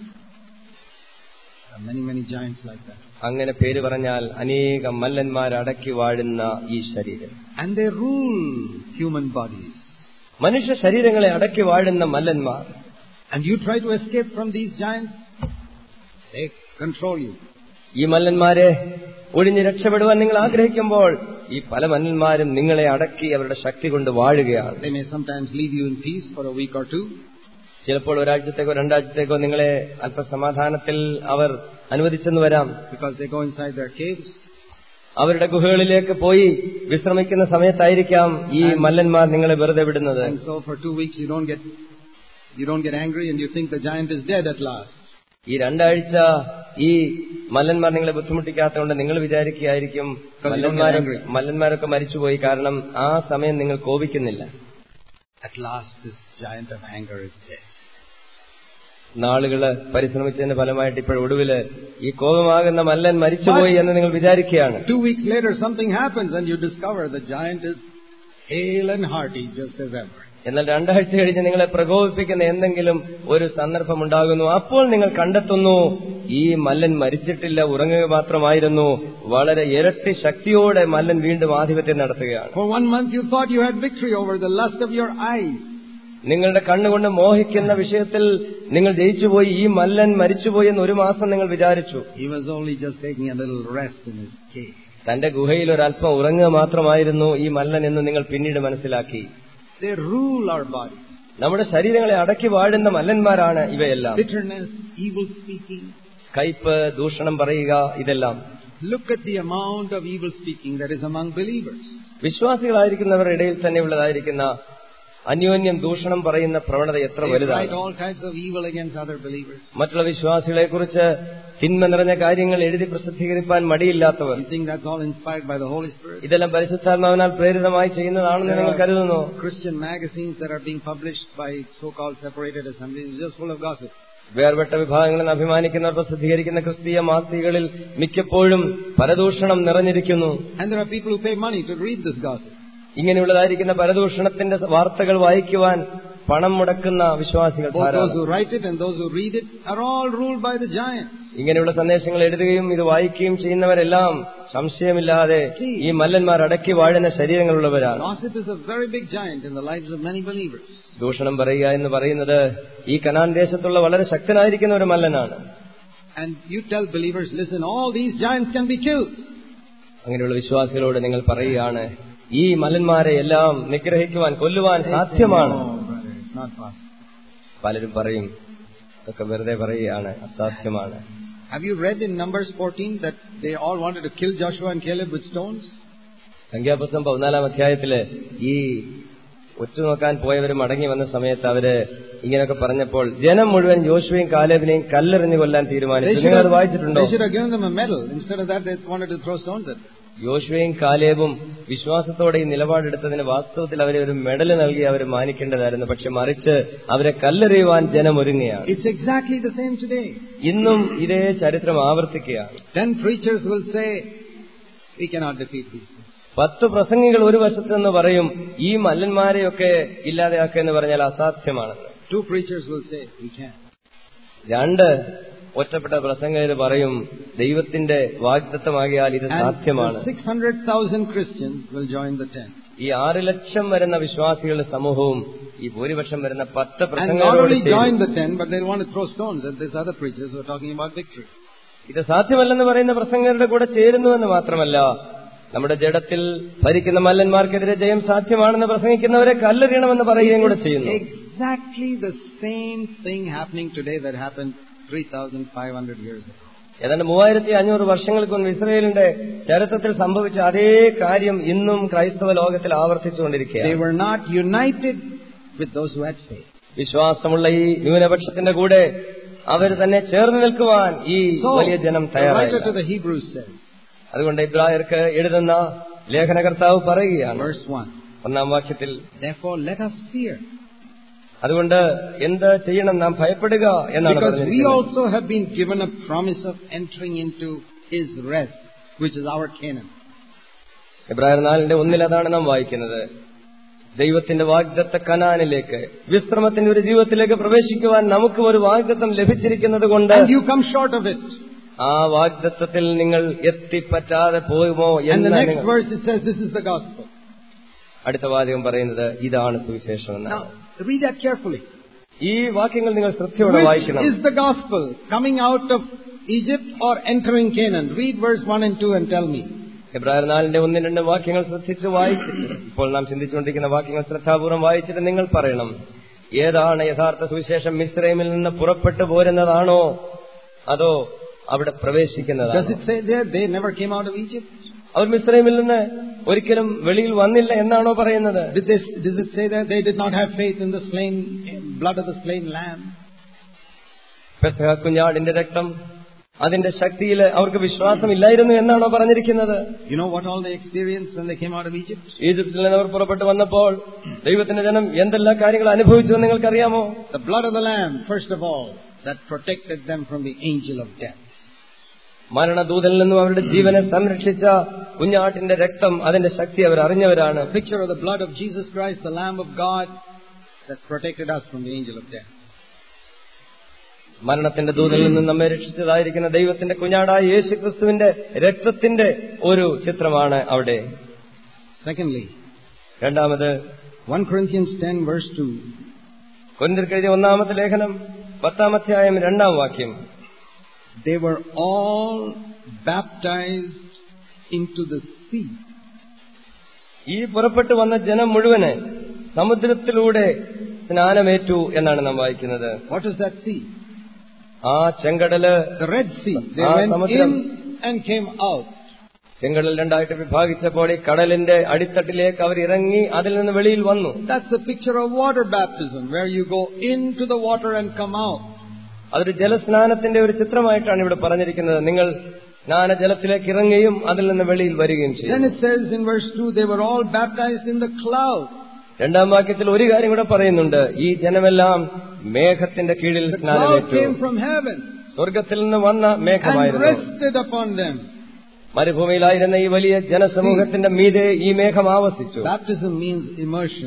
There are many, many giants like that. അങ്ങനെ പേര് പറഞ്ഞാൽ അനേകം മല്ലന്മാരടക്കി വാഴുന്ന ഈ ശരീരം And they rule human bodies. മനുഷ്യ ശരീരങ്ങളെ അടക്കി വാഴുന്ന മല്ലന്മാർ And you try to escape from these giants, they control you. ഈ മല്ലന്മാരെ ഒഴിഞ്ഞ് രക്ഷപ്പെടുവാൻ നിങ്ങൾ ആഗ്രഹിക്കുമ്പോൾ ഈ പല മല്ലന്മാരും നിങ്ങളെ അടക്കി അവരുടെ ശക്തി കൊണ്ട് വാഴുകയാണ് They may sometimes leave you in peace for a week or two, ചിലപ്പോൾ ഒരാഴ്ചത്തേക്കോ രണ്ടാഴ്ചത്തേക്കോ നിങ്ങളെ അല്പസമാധാനത്തിൽ അവർ അനുവദിച്ചെന്ന് വരാം because they go inside their caves. അവരുടെ ഗുഹകളിലേക്ക് പോയി വിശ്രമിക്കുന്ന സമയത്തായിരിക്കാം ഈ മല്ലന്മാർ നിങ്ങളെ വെറുതെ വിടുന്നത് And so for two weeks you don't get, you don't get angry and you think the giant is dead at last. ഈ രണ്ടാഴ്ച ഈ മല്ലന്മാർ നിങ്ങളെ ബുദ്ധിമുട്ടിക്കാത്തതുകൊണ്ട് നിങ്ങൾ വിചാരിക്കുകയായിരിക്കും മല്ലന്മാരെ മല്ലന്മാരൊക്കെ മരിച്ചുപോയി കാരണം ആ സമയം നിങ്ങൾ കോപിക്കുന്നില്ല At last this giant of anger is dead. നാളുകള് പരിശ്രമിച്ചതിന്റെ ഫലമായിട്ട് ഇപ്പോഴൊടുവില് ഈ കോപമാകുന്ന മല്ലൻ മരിച്ചുപോയി എന്ന് നിങ്ങൾ വിചാരിക്കുകയാണ് Two weeks later something happens and you discover the giant is hale and hearty just as ever. എന്നാൽ രണ്ടാഴ്ച കഴിഞ്ഞ് നിങ്ങളെ പ്രകോപിപ്പിക്കുന്ന എന്തെങ്കിലും ഒരു സന്ദർഭം ഉണ്ടാകുന്നു അപ്പോൾ നിങ്ങൾ കണ്ടെത്തുന്നു ഈ മല്ലൻ മരിച്ചിട്ടില്ല ഉറങ്ങുക മാത്രമായിരുന്നു വളരെ ഇരട്ടി ശക്തിയോടെ മല്ലൻ വീണ്ടും ആധിപത്യം നടത്തുകയാണ് For one month you thought you had victory over the lust of your eyes. നിങ്ങളുടെ കണ്ണുകൊണ്ട് മോഹിക്കുന്ന വിഷയത്തിൽ നിങ്ങൾ ജയിച്ചുപോയി ഈ മല്ലൻ മരിച്ചുപോയി എന്ന് ഒരു മാസം നിങ്ങൾ വിചാരിച്ചു He was only just taking a little rest in his cave. തന്റെ ഗുഹയിൽ ഒരല്പം ഉറങ്ങുക മാത്രമായിരുന്നു ഈ മല്ലൻ എന്ന് നിങ്ങൾ പിന്നീട് മനസ്സിലാക്കി They rule our body. നമ്മുടെ ശരീരങ്ങളെ അടക്കി വാഴുന്ന മല്ലന്മാരാണ് ഇവയെല്ലാം Bitterness, evil speaking. കയ്പ് ദൂഷണം പറയുക ഇതെല്ലാം Look at the amount of evil speaking that is among believers. വിശ്വാസികളായിരിക്കുന്നവരുടെ ഇടയിൽ തന്നെ ഉള്ളതായിരിക്കുന്ന അന്യോന്യം ദൂഷണം പറയുന്ന പ്രവണത എത്ര They write വലുതാണ് all kinds of evil against other believers. മറ്റുള്ള വിശ്വാസികളെ കുറിച്ച് തിന്മ നിറഞ്ഞ കാര്യങ്ങൾ എഴുതി പ്രസിദ്ധീകരിക്കാൻ മടിയില്ലാത്തവർ You think that's all inspired by the Holy Spirit? ഇതെല്ലാം പരിശുദ്ധാത്മാവിനാൽ പ്രേരിതമായി ചെയ്യുന്നതാണെന്ന് നിങ്ങൾ കരുതുന്നു Christian magazines that are being published by so-called separated assemblies are just full of gossip. വേർപെട്ട വിഭാഗങ്ങളിൽ നിന്ന് അഭിമാനിക്കുന്നവർ പ്രസിദ്ധീകരിക്കുന്ന ക്രിസ്തീയ മാസികകളിൽ മിക്കപ്പോഴും പരദൂഷണം നിറഞ്ഞിരിക്കുന്നു And there are people who pay money to read this gossip. ഇങ്ങനെയുള്ളതായിരിക്കുന്ന പരദൂഷണത്തിന്റെ വാർത്തകൾ വായിക്കുവാൻ പണം മുടക്കുന്ന വിശ്വാസികൾ Both those ധാരാളം who write it and those who read it are all ruled by the giants. ഇങ്ങനെയുള്ള സന്ദേശങ്ങൾ എഴുതുകയും ഇത് വായിക്കുകയും ചെയ്യുന്നവരെല്ലാം സംശയമില്ലാതെ ഈ മല്ലന്മാർ അടക്കി വാഴുന്ന ശരീരങ്ങളുള്ളവരാണ് Gossip is a very big giant in the lives of many believers. ദൂഷണം പറയുക എന്ന് പറയുന്നത് ഈ കനാൻ ദേശത്തുള്ള വളരെ ശക്തനായിരിക്കുന്ന ഒരു മല്ലനാണ് And you tell believers, listen, all these giants can be killed. അങ്ങനെയുള്ള വിശ്വാസികളോട് നിങ്ങൾ പറയുകയാണ് ഈ മല്ലന്മാരെ എല്ലാം നിഗ്രഹിക്കുവാൻ കൊല്ലുവാൻ സാധ്യമാണ് No, brother, it's not possible. പലരും പറയും ഇതൊക്കെ വെറുതെ പറയുകയാണ് അസാധ്യമാണ് Have you read in Numbers 14 that they all wanted to kill Joshua and Caleb with stones? സംഖ്യാപുസ്തകം പതിനാലാം അധ്യായത്തില് ഈ ഒറ്റുനോക്കാൻ പോയവർ മടങ്ങി വന്ന സമയത്ത് അവര് ഇങ്ങനെയൊക്കെ പറഞ്ഞപ്പോൾ ജനം മുഴുവൻ ജോഷുവയും കാലേബിനെയും കല്ലെറിഞ്ഞു കൊല്ലാൻ They തീരുമാനിച്ചു should, നിങ്ങൾ അത് have, വായിച്ചിട്ടുണ്ടോ they should have given them a medal. Instead of that, they wanted to throw stones at them. യോശുവയും കാലേബും വിശ്വാസത്തോടെ ഈ നിലപാടെടുത്തതിന് വാസ്തവത്തിൽ അവരെ ഒരു മെഡൽ നൽകി അവർ മാനിക്കേണ്ടതായിരുന്നു പക്ഷെ മറിച്ച് അവരെ കല്ലെറിയുവാൻ ജനം ഒരുങ്ങുകയാണ് It's exactly the same today. ഇന്നും ഇതേ ചരിത്രം ആവർത്തിക്കുകയാണ് Ten preachers will say, we cannot defeat these things. പത്ത് പ്രസംഗികൾ ഒരു വശത്ത് നിന്ന് പറയും ഈ മല്ലന്മാരെയൊക്കെ ഇല്ലാതെയാക്കുക എന്ന് പറഞ്ഞാൽ അസാധ്യമാണെന്ന് Two preachers will say, we can. രണ്ട് ഒറ്റപ്പെട്ട പ്രസംഗകർ പറയും ദൈവത്തിന്റെ വാഗ്ദത്തമാകിയാൽ ഇത് And സാധ്യമാണ് the 600,000 Christians will join the ten. ഈ ആറ് ലക്ഷം വരുന്ന വിശ്വാസികളുടെ സമൂഹവും ഈ ഭൂരിപക്ഷം വരുന്ന പത്ത് And not പ്രസംഗങ്ങളോട് only ചേരും. join the ten, but they'll want to throw stones at these other preachers who are talking about victory. ഇത് സാധ്യമല്ലെന്ന് പറയുന്ന പ്രസംഗരുടെ കൂടെ ചേരുന്നുവെന്ന് മാത്രമല്ല നമ്മുടെ ജഡത്തിൽ ഭരിക്കുന്ന മല്ലന്മാർക്കെതിരെ ജയം സാധ്യമാണെന്ന് പ്രസംഗിക്കുന്നവരെ കല്ലെറിയണമെന്ന് പറയുകയും കൂടെ ചെയ്യുന്നു Exactly the same thing happening today that happened 3,500 years ago. ഏതാണ്ട് മൂവായിരത്തി അഞ്ഞൂറ് വർഷങ്ങൾക്ക് മുൻപ് ഇസ്രയേലിന്റെ ചരിത്രത്തിൽ സംഭവിച്ച അതേ കാര്യം ഇന്നും ക്രൈസ്തവ ലോകത്തിൽ They ആവർത്തിച്ചുകൊണ്ടിരിക്കുകയാണ് were not united with those who had faith. വിശ്വാസമുള്ള ഈ ന്യൂനപക്ഷത്തിന്റെ കൂടെ അവർ തന്നെ ചേർന്ന് നിൽക്കുവാൻ ഈ So, വലിയ ജനം the writer to തയ്യാറായി the Hebrews says, അതുകൊണ്ട് ഇബ്രായർക്ക് എഴുതുന്ന ലേഖനകർത്താവ് പറയുകയാണ് verse 1, ഒന്നാം വാക്യത്തിൽ Therefore let us fear, അതുകൊണ്ട് എന്ത് ചെയ്യണം നാം ഭയപ്പെടുക എന്നാണ് because we പറഞ്ഞിരിക്കുന്നത്. also have been given a promise of entering into his rest, which is our Canaan. എബ്രായർ നാലിന്റെ ഒന്നിൽ അതാണ് നാം വായിക്കുന്നത് ദൈവത്തിന്റെ വാഗ്ദത്ത കനാനിലേക്ക് വിശ്രമത്തിന്റെ ഒരു ജീവിതത്തിലേക്ക് പ്രവേശിക്കുവാൻ നമുക്ക് ഒരു വാഗ്ദത്തം ലഭിച്ചിരിക്കുന്നത് കൊണ്ട് And you come short of it. ആ വാഗ്ദത്തത്തിൽ നിങ്ങൾ എത്തിപ്പറ്റാതെ പോകുമോ And എന്ന് the next നിങ്ങൾ- verse it says, This is the gospel. അടുത്ത വാചകം പറയുന്നത് ഇതാണ് സുവിശേഷം എന്നാണ് Now, read that carefully. ഈ വാക്യങ്ങൾ നിങ്ങൾ ശ്രദ്ധയോടെ Which വായിക്കണം is the gospel? Coming out of Egypt or entering Canaan? Read verse 1 and 2 and tell me. എബ്രായർ നാലിന്റെ ഒന്നും രണ്ടും വാക്യങ്ങൾ ശ്രദ്ധിച്ച് വായിച്ചിട്ട് ഇപ്പോൾ നാം ചിന്തിച്ചുകൊണ്ടിരിക്കുന്ന വാക്യങ്ങൾ ശ്രദ്ധാപൂർവ്വം വായിച്ചിട്ട് നിങ്ങൾ പറയണം ഏതാണ് യഥാർത്ഥ സുവിശേഷം മിശ്രൈമിൽ നിന്ന് പുറപ്പെട്ടു പോരുന്നതാണോ അതോ അവിടെ Does പ്രവേശിക്കുന്നതാണോ it say there they never came out of Egypt? അവർ മിശ്രൈമിൽ നിന്ന് ഒരിക്കലും വെളിയിൽ വന്നില്ല എന്നാണോ പറയുന്നത് Did they, does it say that they did not have faith in the slain blood of the slain lamb? പെസഹ കുഞ്ഞാടിന്റെ രക്തം അതിന്റെ ശക്തിയിൽ അവർക്ക് വിശ്വാസമില്ലായിരുന്നു എന്നാണോ പറഞ്ഞിരിക്കുന്നത് You know what all they experienced when they came out of Egypt? ഈജിപ്തിൽ നിന്ന് അവർ പുറപ്പെട്ടു വന്നപ്പോൾ ദൈവത്തിന്റെ ജനം എന്തെല്ലാം കാര്യങ്ങൾ അനുഭവിച്ചു എന്ന് നിങ്ങൾക്കറിയാമോ The blood of the lamb, first of all, that protected them from the angel of death. മരണദൂതനിൽ നിന്നും അവരുടെ ജീവനെ സംരക്ഷിച്ച കുഞ്ഞാട്ടിന്റെ രക്തം അതിന്റെ ശക്തി അവർ അറിഞ്ഞവരാണ് A picture of the blood of Jesus Christ, the Lamb of God, that's protected us from the angel of death. മരണത്തിന്റെ ദൂതനിൽ നിന്നും നമ്മെ രക്ഷിച്ചതായിരിക്കുന്ന ദൈവത്തിന്റെ കുഞ്ഞാടായ യേശു ക്രിസ്തുവിന്റെ രക്തത്തിന്റെ ഒരു ചിത്രമാണ് അവിടെ Secondly, രണ്ടാമത് 1 Corinthians 10 verse 2. കൊന്തിർക്കെഴുതിയ ഒന്നാമത്തെ ലേഖനം പത്താമധ്യായം രണ്ടാം വാക്യം They were all baptized into the sea. ഈ പുറപ്പെട്ടു വന്ന ജനം മുഴുവന് സമുദ്രത്തിലൂടെ സ്നാനമേറ്റു എന്നാണ് നാം വായിക്കുന്നത് What is that sea? ആ ചെങ്കടല് The Red Sea. They Ah, went Samudram. in and came out. ചെങ്കടൽ രണ്ടായിട്ട് വിഭാഗിച്ചപ്പോൾ ഈ കടലിന്റെ അടിത്തട്ടിലേക്ക് അവർ ഇറങ്ങി അതിൽ നിന്ന് വെളിയിൽ വന്നു That's a picture of water baptism, where you go into the water and come out. അതൊരു ജലസ്നാനത്തിന്റെ ഒരു ചിത്രമായിട്ടാണ് ഇവിടെ പറഞ്ഞിരിക്കുന്നത് നിങ്ങൾ സ്നാനജലത്തിലേക്ക് ഇറങ്ങുകയും അതിൽ നിന്ന് വെളിയിൽ വരികയും Then ചെയ്യും it says in verse 2, they were all baptized in the cloud. രണ്ടാം വാക്യത്തിൽ ഒരു കാര്യം കൂടെ പറയുന്നുണ്ട് ഈ ജനമെല്ലാം മേഘത്തിന്റെ കീഴിൽ The cloud സ്നാനമേറ്റു came from heaven സ്വർഗത്തിൽ നിന്ന് വന്ന and മേഘമായിരുന്നു rested upon them. മരുഭൂമിയിലായിരുന്ന ഈ വലിയ ജനസമൂഹത്തിന്റെ മീതെ ഈ മേഘം ആവസിച്ചു Baptism means immersion.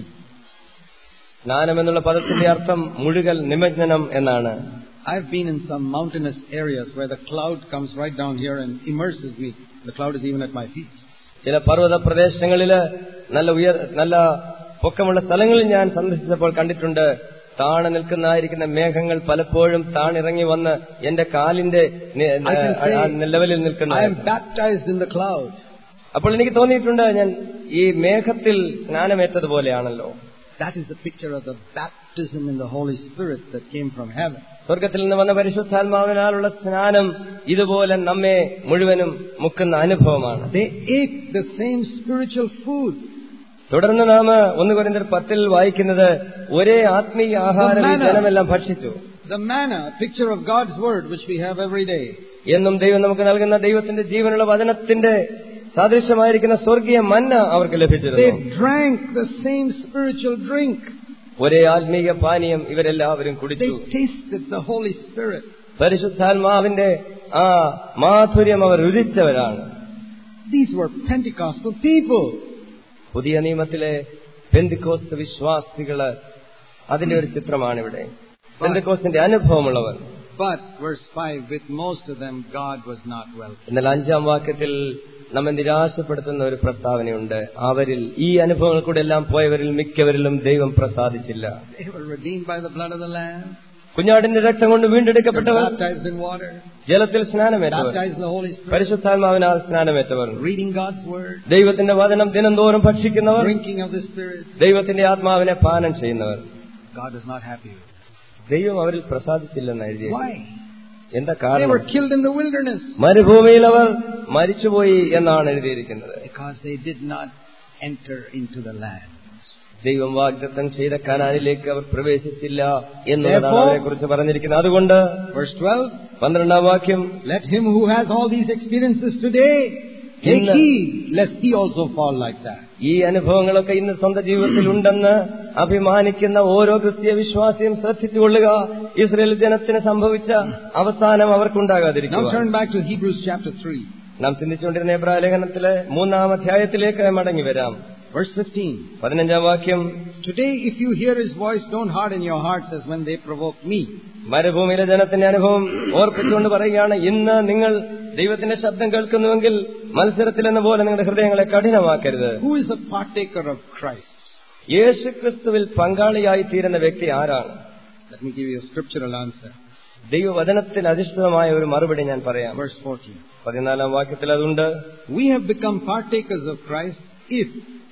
സ്നാനം എന്നുള്ള പദത്തിന്റെ അർത്ഥം മുഴുകൽ നിമജ്ജനം എന്നാണ് I've been in some mountainous areas where the cloud comes right down here and immerses me. The cloud is even at my feet. ചില പർവ്വത പ്രദേശങ്ങളില് നല്ല ഉയർ നല്ല പൊക്കമുള്ള സ്ഥലങ്ങളിൽ ഞാൻ സന്ദർശിച്ചപ്പോൾ കണ്ടിട്ടുണ്ട് താണു നിൽക്കുന്നതായിരിക്കുന്ന മേഘങ്ങൾ പലപ്പോഴും താണിറങ്ങി വന്ന് എന്റെ കാലിന്റെ നി- I can say, ആ ലെവലിൽ നിൽക്കുന്ന I am baptized in the cloud. അപ്പോൾ എനിക്ക് തോന്നിയിട്ടുണ്ട് ഞാൻ ഈ മേഘത്തിൽ സ്നാനമേറ്റതുപോലെയാണല്ലോ That is the picture of the baptism in the Holy Spirit that came from heaven. സ്വർഗത്തിൽ നിന്ന് വന്ന പരിശുദ്ധാത്മാവിനാലുള്ള സ്നാനം ഇതുപോലെ നമ്മെ മുഴുവനും മുക്കുന്ന അനുഭവമാണ് They ate the same spiritual food. തുടർന്ന് നാം ഒന്ന് കുറിന്തർ പത്തിൽ വായിക്കുന്നത് ഒരേ ആത്മീയ ആഹാരം ഈ manna. ജനമെല്ലാം ഭക്ഷിച്ചു The manna, a picture of God's word, which we have every day. എന്നും ദൈവം നമുക്ക് നൽകുന്ന ദൈവത്തിന്റെ ജീവനുള്ള വചനത്തിന്റെ സാദൃശ്യമായിരിക്കുന്ന സ്വർഗീയ മന്ന അവർക്ക് ലഭിച്ചിരുന്നു They drank the same spiritual drink. ഒരേ ആത്മീയ പാനീയം ഇവരെല്ലാവരും They കുടിച്ചു tasted the Holy Spirit. പരിശുദ്ധാത്മാവിന്റെ ആ മാധുര്യം അവർ രുചിച്ചവരാണ് These were Pentecostal people. പുതിയ നിയമത്തിലെ പെന്തിക്കോസ്ത് വിശ്വാസികള് അതിന്റെ ഒരു ചിത്രമാണിവിടെ പെന്തിക്കോസ്തിന്റെ അനുഭവമുള്ളവർ But, verse 5, with most of them, God was not welcome. എന്നാൽ അഞ്ചാം വാക്യത്തിൽ നമ്മെ നിരാശപ്പെടുത്തുന്ന ഒരു പ്രസ്താവനയുണ്ട് അവരിൽ ഈ അനുഭവങ്ങൾ കൂടെ എല്ലാം പോയവരിൽ മിക്കവരിലും ദൈവം പ്രസാദിച്ചില്ല They were redeemed by the blood of the Lamb, കുഞ്ഞാടിന്റെ രക്തം കൊണ്ട് they were വീണ്ടെടുക്കപ്പെട്ടവർ baptized in water, ജലത്തിൽ സ്നാനമേറ്റവർ baptized in the Holy Spirit, പരിശുദ്ധാത്മാവിനാൽ സ്നാനമേറ്റവർ reading God's word, ദൈവത്തിന്റെ വചനം ദിനംതോറും ഭക്ഷിക്കുന്നവർ drinking of the Spirit. ദൈവത്തിന്റെ ആത്മാവിനെ പാനം ചെയ്യുന്നവർ God was not happy with them. ദൈവം അവരിൽ പ്രസാദിച്ചില്ലെന്ന് എഴുതി Why? എന്താ They കാരണം were killed in the wilderness മരുഭൂമിയിൽ അവർ മരിച്ചുപോയി എന്നാണ് എഴുതിയിരിക്കുന്നത് because they did not enter into the land. ദൈവം വാഗ്ദത്തം ചെയ്ത കനാനിലേക്ക് അവർ പ്രവേശിച്ചില്ല എന്നുള്ളതാണ് Therefore- അവരെ കുറിച്ച് പറഞ്ഞിരിക്കുന്നത് അതുകൊണ്ട് Verse 12, പന്ത്രണ്ടാം വാക്യം let him who has all these experiences today take Inna- heed lest he also fall like that. ഈ അനുഭവങ്ങളൊക്കെ ഇന്ന് സ്വന്തം ജീവിതത്തിൽ ഉണ്ടെന്ന് അഭിമാനിക്കുന്ന ഓരോ ക്രിസ്തീയ വിശ്വാസിയും ശ്രദ്ധിച്ചുകൊള്ളുക ഇസ്രയേൽ ജനത്തിന് സംഭവിച്ച അവസാനം Now അവർക്കുണ്ടാകാതിരിക്കുക turn back to Hebrews chapter 3, നാം ചിന്തിച്ചുകൊണ്ടിരുന്ന എബ്രായ ലേഖനത്തിലെ മൂന്നാം അധ്യായത്തിലേക്ക് മടങ്ങി വരാം verse 15. പതിനഞ്ചാം വാക്യം Today, if you hear his voice, don't harden your hearts as when they provoked me. മരുഭൂമിയിലെ ജനത്തിന്റെ അനുഭവം ഓർപ്പിച്ചുകൊണ്ട് പറയുകയാണ് ഇന്ന് നിങ്ങൾ ദൈവത്തിന്റെ ശബ്ദം കേൾക്കുന്നുവെങ്കിൽ മത്സരത്തിലെന്ന പോലെ നിങ്ങളുടെ ഹൃദയങ്ങളെ കഠിനമാക്കരുത് Who is a partaker of Christ? യേശു ക്രിസ്തുവിൽ പങ്കാളിയായി തീരുന്ന വ്യക്തി ആരാണ് Let me give you a scriptural answer. ദൈവവചനത്തിൽ അധിഷ്ഠിതമായ ഒരു മറുപടി ഞാൻ പറയാം Verse 14. പതിനാലാം വാക്യത്തിൽ അതുണ്ട് We have become partakers of Christ if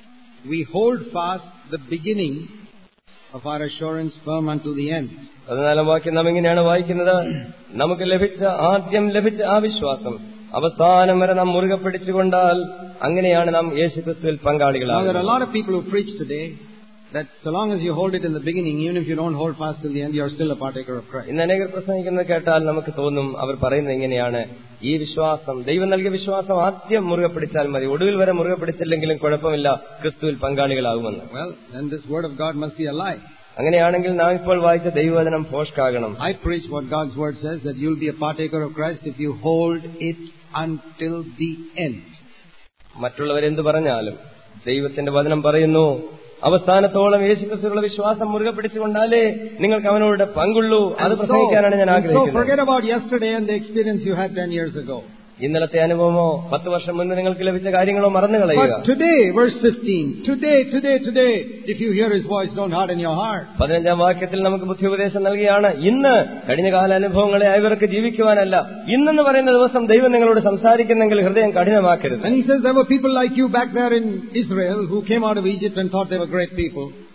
we hold fast the beginning of our assurance firm unto the end. പതിനാലാം വാക്യം നാം ഇങ്ങനെയാണ് വായിക്കുന്നത് നമുക്ക് ലഭിച്ച ആദ്യം ലഭിച്ച ആ വിശ്വാസം അവസാനം വരെ നാം മുറുകെ പിടിച്ചുകൊണ്ടാൽ അങ്ങനെയാണ് നാം യേശു ക്രിസ്തുവിൽ Now, there are പങ്കാളികളാകുന്നത് a lot of people who preach today that so long as you hold it in the beginning, even if you don't hold fast till the end, you are still a partaker of Christ. ഇന്ന് അനേകർ പ്രസംഗിക്കുന്നത് കേട്ടാൽ നമുക്ക് തോന്നും അവർ പറയുന്നത് ഇങ്ങനെയാണ് ഈ വിശ്വാസം ദൈവം നൽകിയ വിശ്വാസം ആദ്യം മുറുകെ പിടിച്ചാൽ മതി ഒടുവിൽ വരെ മുറുകെ പിടിച്ചില്ലെങ്കിലും കുഴപ്പമില്ല ക്രിസ്തുവിൽ പങ്കാളികളാകുമെന്ന് Well, then this word of God must be a lie. അങ്ങനെയാണെങ്കിൽ നാം ഇപ്പോൾ വായിച്ച ദൈവവചനം ഭോഷ്കാകണം I preach what God's word says that you'll be a partaker of Christ if you hold it until the end. മറ്റുള്ളവരെന്ത് പറഞ്ഞാലും ദൈവത്തിന്റെ വചനം പറയുന്നു അവസാനത്തോളം യേശുക്രിസ്തുവിലുള്ള വിശ്വാസം മുറുകെ പിടിച്ചുകൊണ്ടാലേ നിങ്ങൾക്ക് അവനോട് പങ്കുള്ളൂ അത് And so, പ്രസംഗിക്കാനാണ് ഞാൻ and so ആഗ്രഹിക്കുന്നത് forget about yesterday and the experience you had 10 years ago. ഇന്നലത്തെ അനുഭവമോ പത്ത് വർഷം മുൻപ് നിങ്ങൾക്ക് ലഭിച്ച കാര്യങ്ങളോ മറന്നു കളയുക But today, verse 15, today, today, today, if you hear his voice, don't harden your heart. പതിനഞ്ചാം വാക്യത്തിൽ നമുക്ക് ബുദ്ധിയുപദേശം നൽകിയാണ് ഇന്ന് കഴിഞ്ഞ കാല അനുഭവങ്ങളെ ഇവർക്ക് ജീവിക്കുവാനല്ല ഇന്നെന്ന് പറയുന്ന ദിവസം ദൈവം നിങ്ങളോട് സംസാരിക്കുന്നെങ്കിൽ ഹൃദയം കഠിനമാക്കരുത് And he says there were people like you back there in Israel who came out of Egypt and thought they were great people.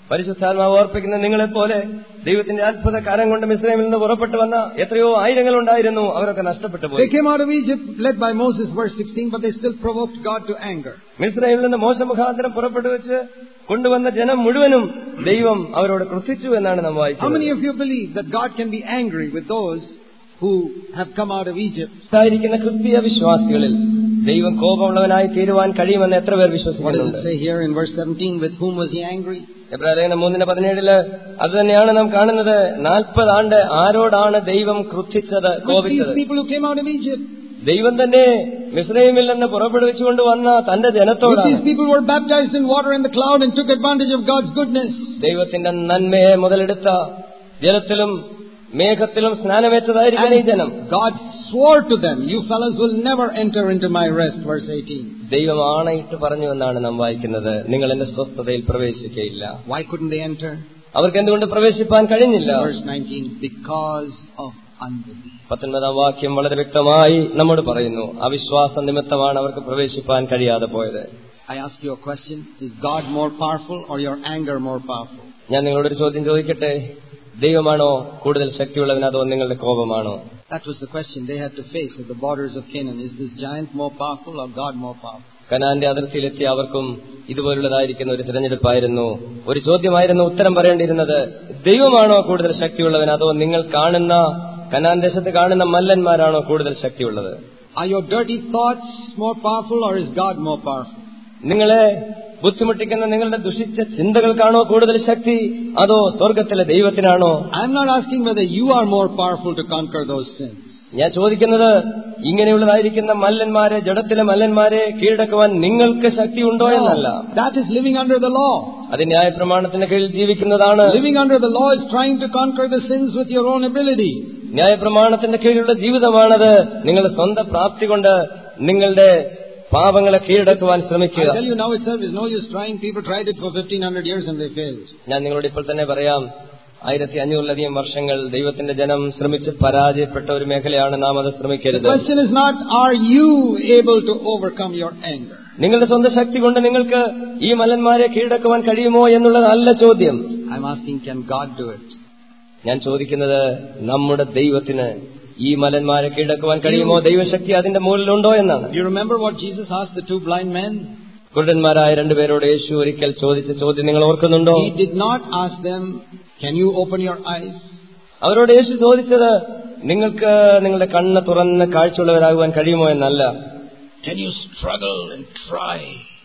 പരിശുദ്ധാത്മാവ് ഓർപ്പിക്കുന്ന നിങ്ങളെപ്പോലെ ദൈവത്തിന്റെ അത്ഭുത കാരം കൊണ്ട് മിശ്രമിൽ നിന്ന് പുറപ്പെട്ടു വന്ന എത്രയോ ആയിരങ്ങൾ ഉണ്ടായിരുന്നു അവരൊക്കെ നഷ്ടപ്പെട്ടു They പോയി came out of Egypt led by Moses, verse 16, but they still provoked God to anger. മിശ്രയിൽ നിന്ന് മോശമുഖാന്തരം പുറപ്പെട്ടു വെച്ച് കൊണ്ടുവന്ന ജനം മുഴുവനും ദൈവം അവരോട് ക്രുദ്ധിച്ചു എന്നാണ് നാം How വായിക്കുന്നത് many of you believe that God can be angry with those who have come out of Egypt? ായിരിക്കുന്ന ക്രിസ്തീയ വിശ്വാസികളിൽ ദൈവം കോപമുള്ളവനായി തീരുവാൻ കഴിയുമെന്ന് എത്ര പേർ What does വിശ്വസിക്കുന്നുണ്ട് it say here in verse 17? With whom was he angry? എബ്രാലേഖനം മൂന്നിന്റെ പതിനേഴില് അത് തന്നെയാണ് നാം കാണുന്നത് നാൽപ്പത് ആണ്ട് ആരോടാണ് ദൈവം ക്രുദ്ധിച്ചത് With these കോപിച്ചത് people who came out of Egypt. ദൈവം തന്നെ മിസ്രൈമിൽ നിന്ന് പുറപ്പെടുവിച്ചുകൊണ്ട് വന്ന തന്റെ With ജനത്തോടാണ് these people who were baptized in water in the cloud and took advantage of God's goodness. ദൈവത്തിന്റെ നന്മയെ മുതലെടുത്ത ജലത്തിലും മേഘത്തിലും സ്നാനമേറ്റതായിരിക്കുന്ന ഈ ജനം And God swore to them, You fellows will never enter into my rest. Verse 18. ദൈവം ആണയിട്ട് പറഞ്ഞു എന്നാണ് നാം വായിക്കുന്നത് നിങ്ങൾ എന്റെ സ്വസ്ഥതയിൽ പ്രവേശിക്കയില്ല Why couldn't they enter? അവർക്ക് എന്തുകൊണ്ട് പ്രവേശിപ്പാൻ കഴിഞ്ഞില്ല Verse 19. Because of unbelief. പത്തൊൻപതാം വാക്യം വളരെ വ്യക്തമായി നമ്മോട് പറയുന്നു അവിശ്വാസ നിമിത്തമാണ് അവർക്ക് പ്രവേശിപ്പാൻ കഴിയാതെ പോയത് I ask you a question. Is God more powerful or your anger more powerful? ഞാൻ നിങ്ങളോടൊരു ചോദ്യം ചോദിക്കട്ടെ ദൈവമാണോ കൂടുതൽ ശക്തിയുള്ളവൻ അതോ നിങ്ങളുടെ കോപമാണോ That was the question they had to face at the borders of Canaan. Is this giant more powerful or God more powerful? കനാന്റെ അതിർത്തിയിലെത്തിയ അവർക്കും ഇതുപോലുള്ളതായിരിക്കുന്ന ഒരു തിരഞ്ഞെടുപ്പായിരുന്നു ഒരു ചോദ്യമായിരുന്നു ഉത്തരം പറയേണ്ടിയിരുന്നത് ദൈവമാണോ കൂടുതൽ ശക്തിയുള്ളവൻ അതോ നിങ്ങൾ കാണുന്ന കനാൻ ദേശത്ത് കാണുന്ന മല്ലന്മാരാണോ കൂടുതൽ ശക്തിയുള്ളത് Are your dirty thoughts more powerful or is God more powerful? നിങ്ങളെ ബുദ്ധിമുട്ടിക്കുന്ന നിങ്ങളുടെ ദുഷിച്ച ചിന്തകൾക്കാണോ കൂടുതൽ ശക്തി അതോ സ്വർഗത്തിലെ ദൈവത്തിനാണോ I'm not asking whether you are more powerful to conquer those sins. ഞാൻ ചോദിക്കുന്നത് ഇങ്ങനെയുള്ളതായിരിക്കുന്ന മല്ലന്മാരെ ജഡത്തിലെ മല്ലന്മാരെ കീഴടക്കുവാൻ നിങ്ങൾക്ക് ശക്തിയുണ്ടോ എന്നല്ല No, that is living under the law. അത് ന്യായപ്രമാണത്തിന്റെ കീഴിൽ ജീവിക്കുന്നതാണ് Living under the law is trying to conquer the sins with your own ability. ന്യായപ്രമാണത്തിന്റെ കീഴിലുള്ള ജീവിതമാണത് നിങ്ങളുടെ സ്വന്തം പ്രാപ്തി കൊണ്ട് നിങ്ങളുടെ പാപങ്ങളെ കീഴടക്കുവാൻ I ശ്രമിക്കുക tell you now itself is no use trying. People tried it for 1500 years and they failed. ഞാൻ നിങ്ങളോട് ഇപ്പോൾ തന്നെ പറയാം ആയിരത്തി അഞ്ഞൂറിലധികം വർഷങ്ങൾ ദൈവത്തിന്റെ ജനം ശ്രമിച്ച് പരാജയപ്പെട്ട ഒരു മേഖലയാണ് നാം അത് The ശ്രമിക്കരുത് question is not, are you able to overcome your anger? നിങ്ങളുടെ സ്വന്തം ശക്തി കൊണ്ട് നിങ്ങൾക്ക് ഈ മലന്മാരെ കീഴടക്കുവാൻ കഴിയുമോ എന്നുള്ളതല്ല ചോദ്യം I'm asking, can God do it? ഞാൻ ചോദിക്കുന്നത് നമ്മുടെ ദൈവത്തിന് ഈ മലന്മാരെ കീഴടക്കുവാൻ കഴിയുമോ ദൈവശക്തി അതിന്റെ മുകളിലുണ്ടോ എന്നാണ് Do you remember what Jesus asked the two blind men? കുരുടന്മാരായ രണ്ടുപേരോട് യേശു ഒരിക്കൽ ചോദിച്ച ചോദ്യം നിങ്ങൾ ഓർക്കുന്നുണ്ടോ He did not ask them, can you open your eyes? അവരോട് യേശു ചോദിച്ചത് നിങ്ങൾക്ക് നിങ്ങളുടെ കണ്ണ് തുറന്ന് കാഴ്ചയുള്ളവരാകുവാൻ കഴിയുമോ എന്നല്ല Can you struggle and try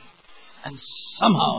and somehow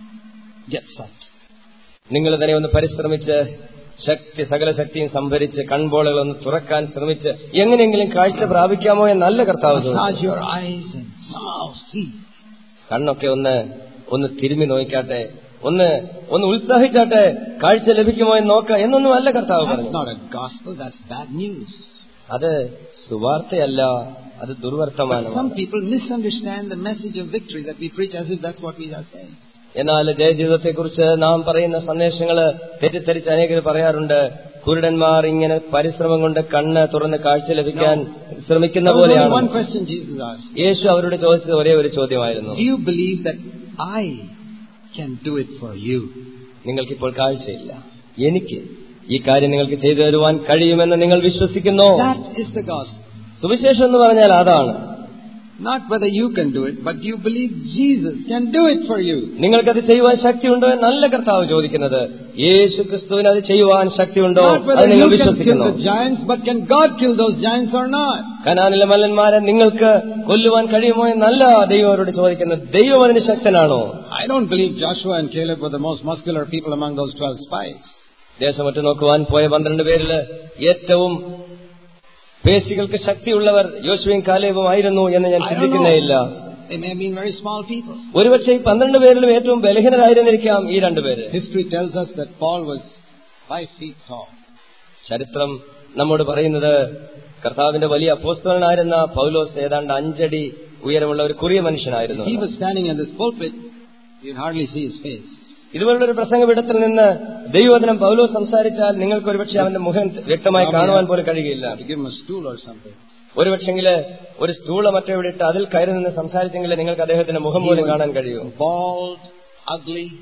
get sight? നിങ്ങൾ തന്നെ ഒന്ന് പരിശ്രമിച്ച് ശക്തി സകല ശക്തിയും സംഭരിച്ച് കൺപോളകൾ ഒന്ന് തുറക്കാൻ ശ്രമിച്ച് എങ്ങനെയെങ്കിലും കാഴ്ച പ്രാപിക്കാമോ എന്നല്ല കർത്താവ് ചോദിച്ചത്. Massage your eyes and somehow see. കണ്ണൊക്കെ ഒന്ന് ഒന്ന് തിരുമ്മി നോക്കാട്ടെ ഒന്ന് ഒന്ന് ഉത്സാഹിച്ചാട്ടെ കാഴ്ച ലഭിക്കുമോ എന്ന് നോക്ക എന്നൊന്നും അല്ല കർത്താവ് That's പറഞ്ഞു not a gospel, that's bad news. അത് സുവാർത്തയല്ല അത് ദുർവർത്തമാനമാണ് Some people misunderstand the message of victory that we preach as if that's what we are saying. എന്നാൽ ജയജീവിതത്തെക്കുറിച്ച് നാം പറയുന്ന സന്ദേശങ്ങള് തെറ്റിദ്ധരിച്ച് അനേകർ പറയാറുണ്ട് കുരുടന്മാർ ഇങ്ങനെ പരിശ്രമം കൊണ്ട് കണ്ണ് തുറന്ന് കാഴ്ച ലഭിക്കാൻ ശ്രമിക്കുന്ന There was only പോലെയാണ് one question Jesus asked. യേശു അവരോട് ചോദിച്ചത് ഒരേ ഒരു ചോദ്യമായിരുന്നു Do you believe that I can do it for you? നിങ്ങൾക്കിപ്പോൾ കാഴ്ചയില്ല എനിക്ക് ഈ കാര്യം നിങ്ങൾക്ക് ചെയ്തു തരുവാൻ കഴിയുമെന്ന് നിങ്ങൾ വിശ്വസിക്കുന്നു That is the gospel. സുവിശേഷം എന്ന് പറഞ്ഞാൽ അതാണ് Not whether you can do it, but do you believe Jesus can do it for you? നിങ്ങൾക്കത് ചെയ്യുവാൻ ശക്തിയുണ്ടോ എന്നല്ല കർത്താവ് ചോദിക്കുന്നത് യേശു ക്രിസ്തുവിന് അത് ചെയ്യുവാൻ ശക്തിയുണ്ടോ Not അത് whether നിങ്ങൾ you can kill വിശ്വസിക്കുന്നു the giants, but can God kill those giants or not? കനാനിലെ മല്ലന്മാരെ നിങ്ങൾക്ക് കൊല്ലുവാൻ കഴിയുമോ എന്നല്ല ദൈവം അവരോട് ചോദിക്കുന്നത് ദൈവം അതിന് ശക്തനാണോ I don't believe Joshua and Caleb were the most muscular people among those 12 spies. ദേശമൊറ്റ നോക്കുവാൻ പോയ പന്ത്രണ്ട് പേരില് ഏറ്റവും പേശികൾക്ക് ശക്തിയുള്ളവർ യോശുവയും കാലേബും ആയിരുന്നു എന്ന് ഞാൻ I don't ചിന്തിക്കുന്നേയില്ല know. They may have been very small people. ഒരുപക്ഷെ ഈ പന്ത്രണ്ട് പേരിലും ഏറ്റവും ബലഹീനരായിരുന്നിരിക്കാം ഈ രണ്ടുപേര് History tells us that Paul was five feet tall. ചരിത്രം നമ്മോട് പറയുന്നത് കർത്താവിന്റെ വലിയ അപ്പോസ്തലനായിരുന്ന പൗലോസ് ഏതാണ്ട് അഞ്ചടി ഉയരമുള്ള ഒരു കുറിയ മനുഷ്യനായിരുന്നു He was standing in this pulpit, you'd hardly see his face. ഇതുപോലുള്ള ഒരു പ്രസംഗപീഠത്തിൽ നിന്ന് ദൈവവചനം പൗലോസ് സംസാരിച്ചാൽ നിങ്ങൾക്ക് ഒരുപക്ഷെ അവന്റെ മുഖം വ്യക്തമായി കാണുവാൻ പോലും കഴിയുകയില്ല To give him a stool or something. ഒരുപക്ഷെങ്കില് ഒരു സ്റ്റൂള മറ്റോ ഇവിടെ ഇട്ട് അതിൽ കയറി നിന്ന് സംസാരിച്ചെങ്കിൽ നിങ്ങൾക്ക് അദ്ദേഹത്തിന്റെ മുഖം He പോലും കാണാൻ was കഴിയൂ bald, ugly,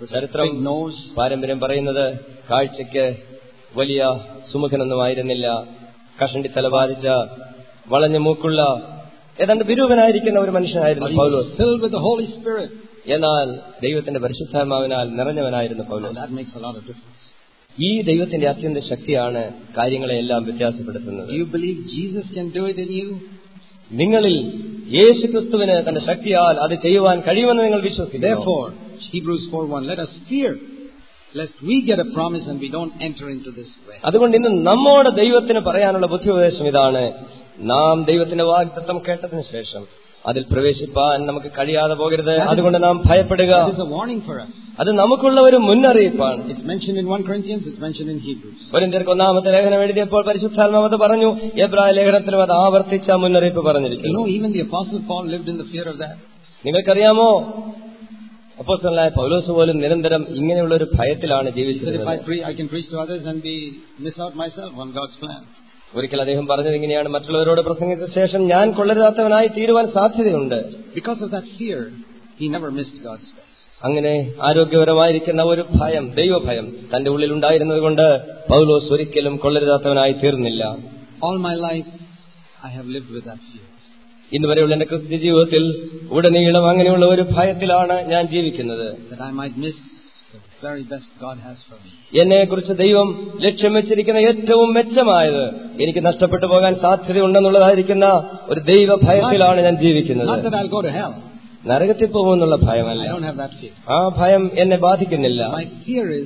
with a ചരിത്രം big nose. പാരമ്പര്യം പറയുന്നത് കാഴ്ചയ്ക്ക് വലിയ സുമുഖനൊന്നുമായിരുന്നില്ല കഷണ്ടി തല ബാധിച്ച വളഞ്ഞ മൂക്കുള്ള ഏതാണ്ട് വിരൂപനായിരിക്കുന്ന ഒരു But മനുഷ്യനായിരുന്നു he was Paulose filled with the Holy Spirit. എന്നാൽ ദൈവത്തിന്റെ പരിശുദ്ധാത്മാവിനാൽ നിറഞ്ഞവനായിരുന്നു And Paulose that makes a lot of difference. ഈ ദൈവത്തിന്റെ അത്യന്ത ശക്തിയാണ് കാര്യങ്ങളെ എല്ലാം വ്യത്യാസപ്പെടുത്തുന്നത് Do you believe Jesus can do it in you? നിങ്ങളിൽ യേശു ക്രിസ്തുവിന് തന്റെ ശക്തിയാൽ അത് ചെയ്യുവാൻ കഴിയുമെന്ന് നിങ്ങൾ വിശ്വസിക്കുന്നു Therefore, Hebrews 4.1, let us fear lest we get a promise and we don't enter into this way. അതുകൊണ്ട് ഇന്ന് നമ്മോട് ദൈവത്തിന് പറയാനുള്ള ബുദ്ധിപദേശം ഇതാണ് നാം ദൈവത്തിന്റെ വാഗ്ദത്തം കേട്ടതിന് ശേഷം അതിൽ പ്രവേശിപ്പാൻ നമുക്ക് കഴിയാതെ പോകരുത് അതുകൊണ്ട് നാം ഭയപ്പെടുക That is a warning for us. അത് നമുക്കുള്ള ഒരു മുന്നറിയിപ്പാണ് It's mentioned in 1 Corinthians, it's mentioned in Hebrews. ഒരിന്ത്യർക്ക് ഒന്നാമത്തെ ലേഖനം എഴുതിയപ്പോൾ പരിശുദ്ധാത്മാവ് അത് പറഞ്ഞു എബ്രായ ലേഖനത്തിലും അത് ആവർത്തിച്ച മുന്നറിയിപ്പ് You പറഞ്ഞിരിക്കുന്നു know, even the Apostle Paul lived in the fear of that. നിങ്ങൾക്കറിയാമോ അപ്പോസ്റ്റലായ പൗലോസ് പോലും നിരന്തരം ഇങ്ങനെയുള്ള ഒരു ഭയത്തിലാണ് He said, if I, ജീവിച്ചിരുന്നത് pre- I can preach to others and be miss out myself on God's plan. ഒരിക്കൽ അദ്ദേഹം പറഞ്ഞത് ഇങ്ങനെയാണ് മറ്റുള്ളവരോട് പ്രസംഗിച്ച ശേഷം ഞാൻ കൊള്ളരുതാത്തവനായി തീരുവാൻ സാധ്യതയുണ്ട് Because of that fear, he never missed God's best. അങ്ങനെ ആരോഗ്യപരമായിരിക്കുന്ന ഒരു ഭയം ദൈവഭയം തന്റെ ഉള്ളിൽ ഉണ്ടായിരുന്നത് കൊണ്ട് പൗലോസ് ഒരിക്കലും കൊള്ളരുതാത്തവനായി തീർന്നില്ല All my life, I have lived with that fear. ഇന്ന് വരെയുള്ള എന്റെ ക്രിസ്ത്യ ജീവിതത്തിൽ ഉടനീളം അങ്ങനെയുള്ള ഒരു ഭയത്തിലാണ് ഞാൻ ജീവിക്കുന്നത് That I might miss the very best God has for me. എന്നെ കുറിച്ച് ദൈവം ലക്ഷ്യം വെച്ചിരിക്കുന്ന ഏറ്റവും മെച്ചമായത് എനിക്ക് നഷ്ടപ്പെട്ടു പോകാൻ സാധ്യതയുണ്ടെന്നുള്ളതായിരിക്കുന്ന ഒരു ദൈവ ഭയത്തിലാണ് ഞാൻ ജീവിക്കുന്നത് Not that I'll go to hell. നരകത്തിൽ പോകുമെന്നുള്ള I ഭയമല്ല don't have that fear. ആ ഭയം എന്നെ ബാധിക്കുന്നില്ല My fear is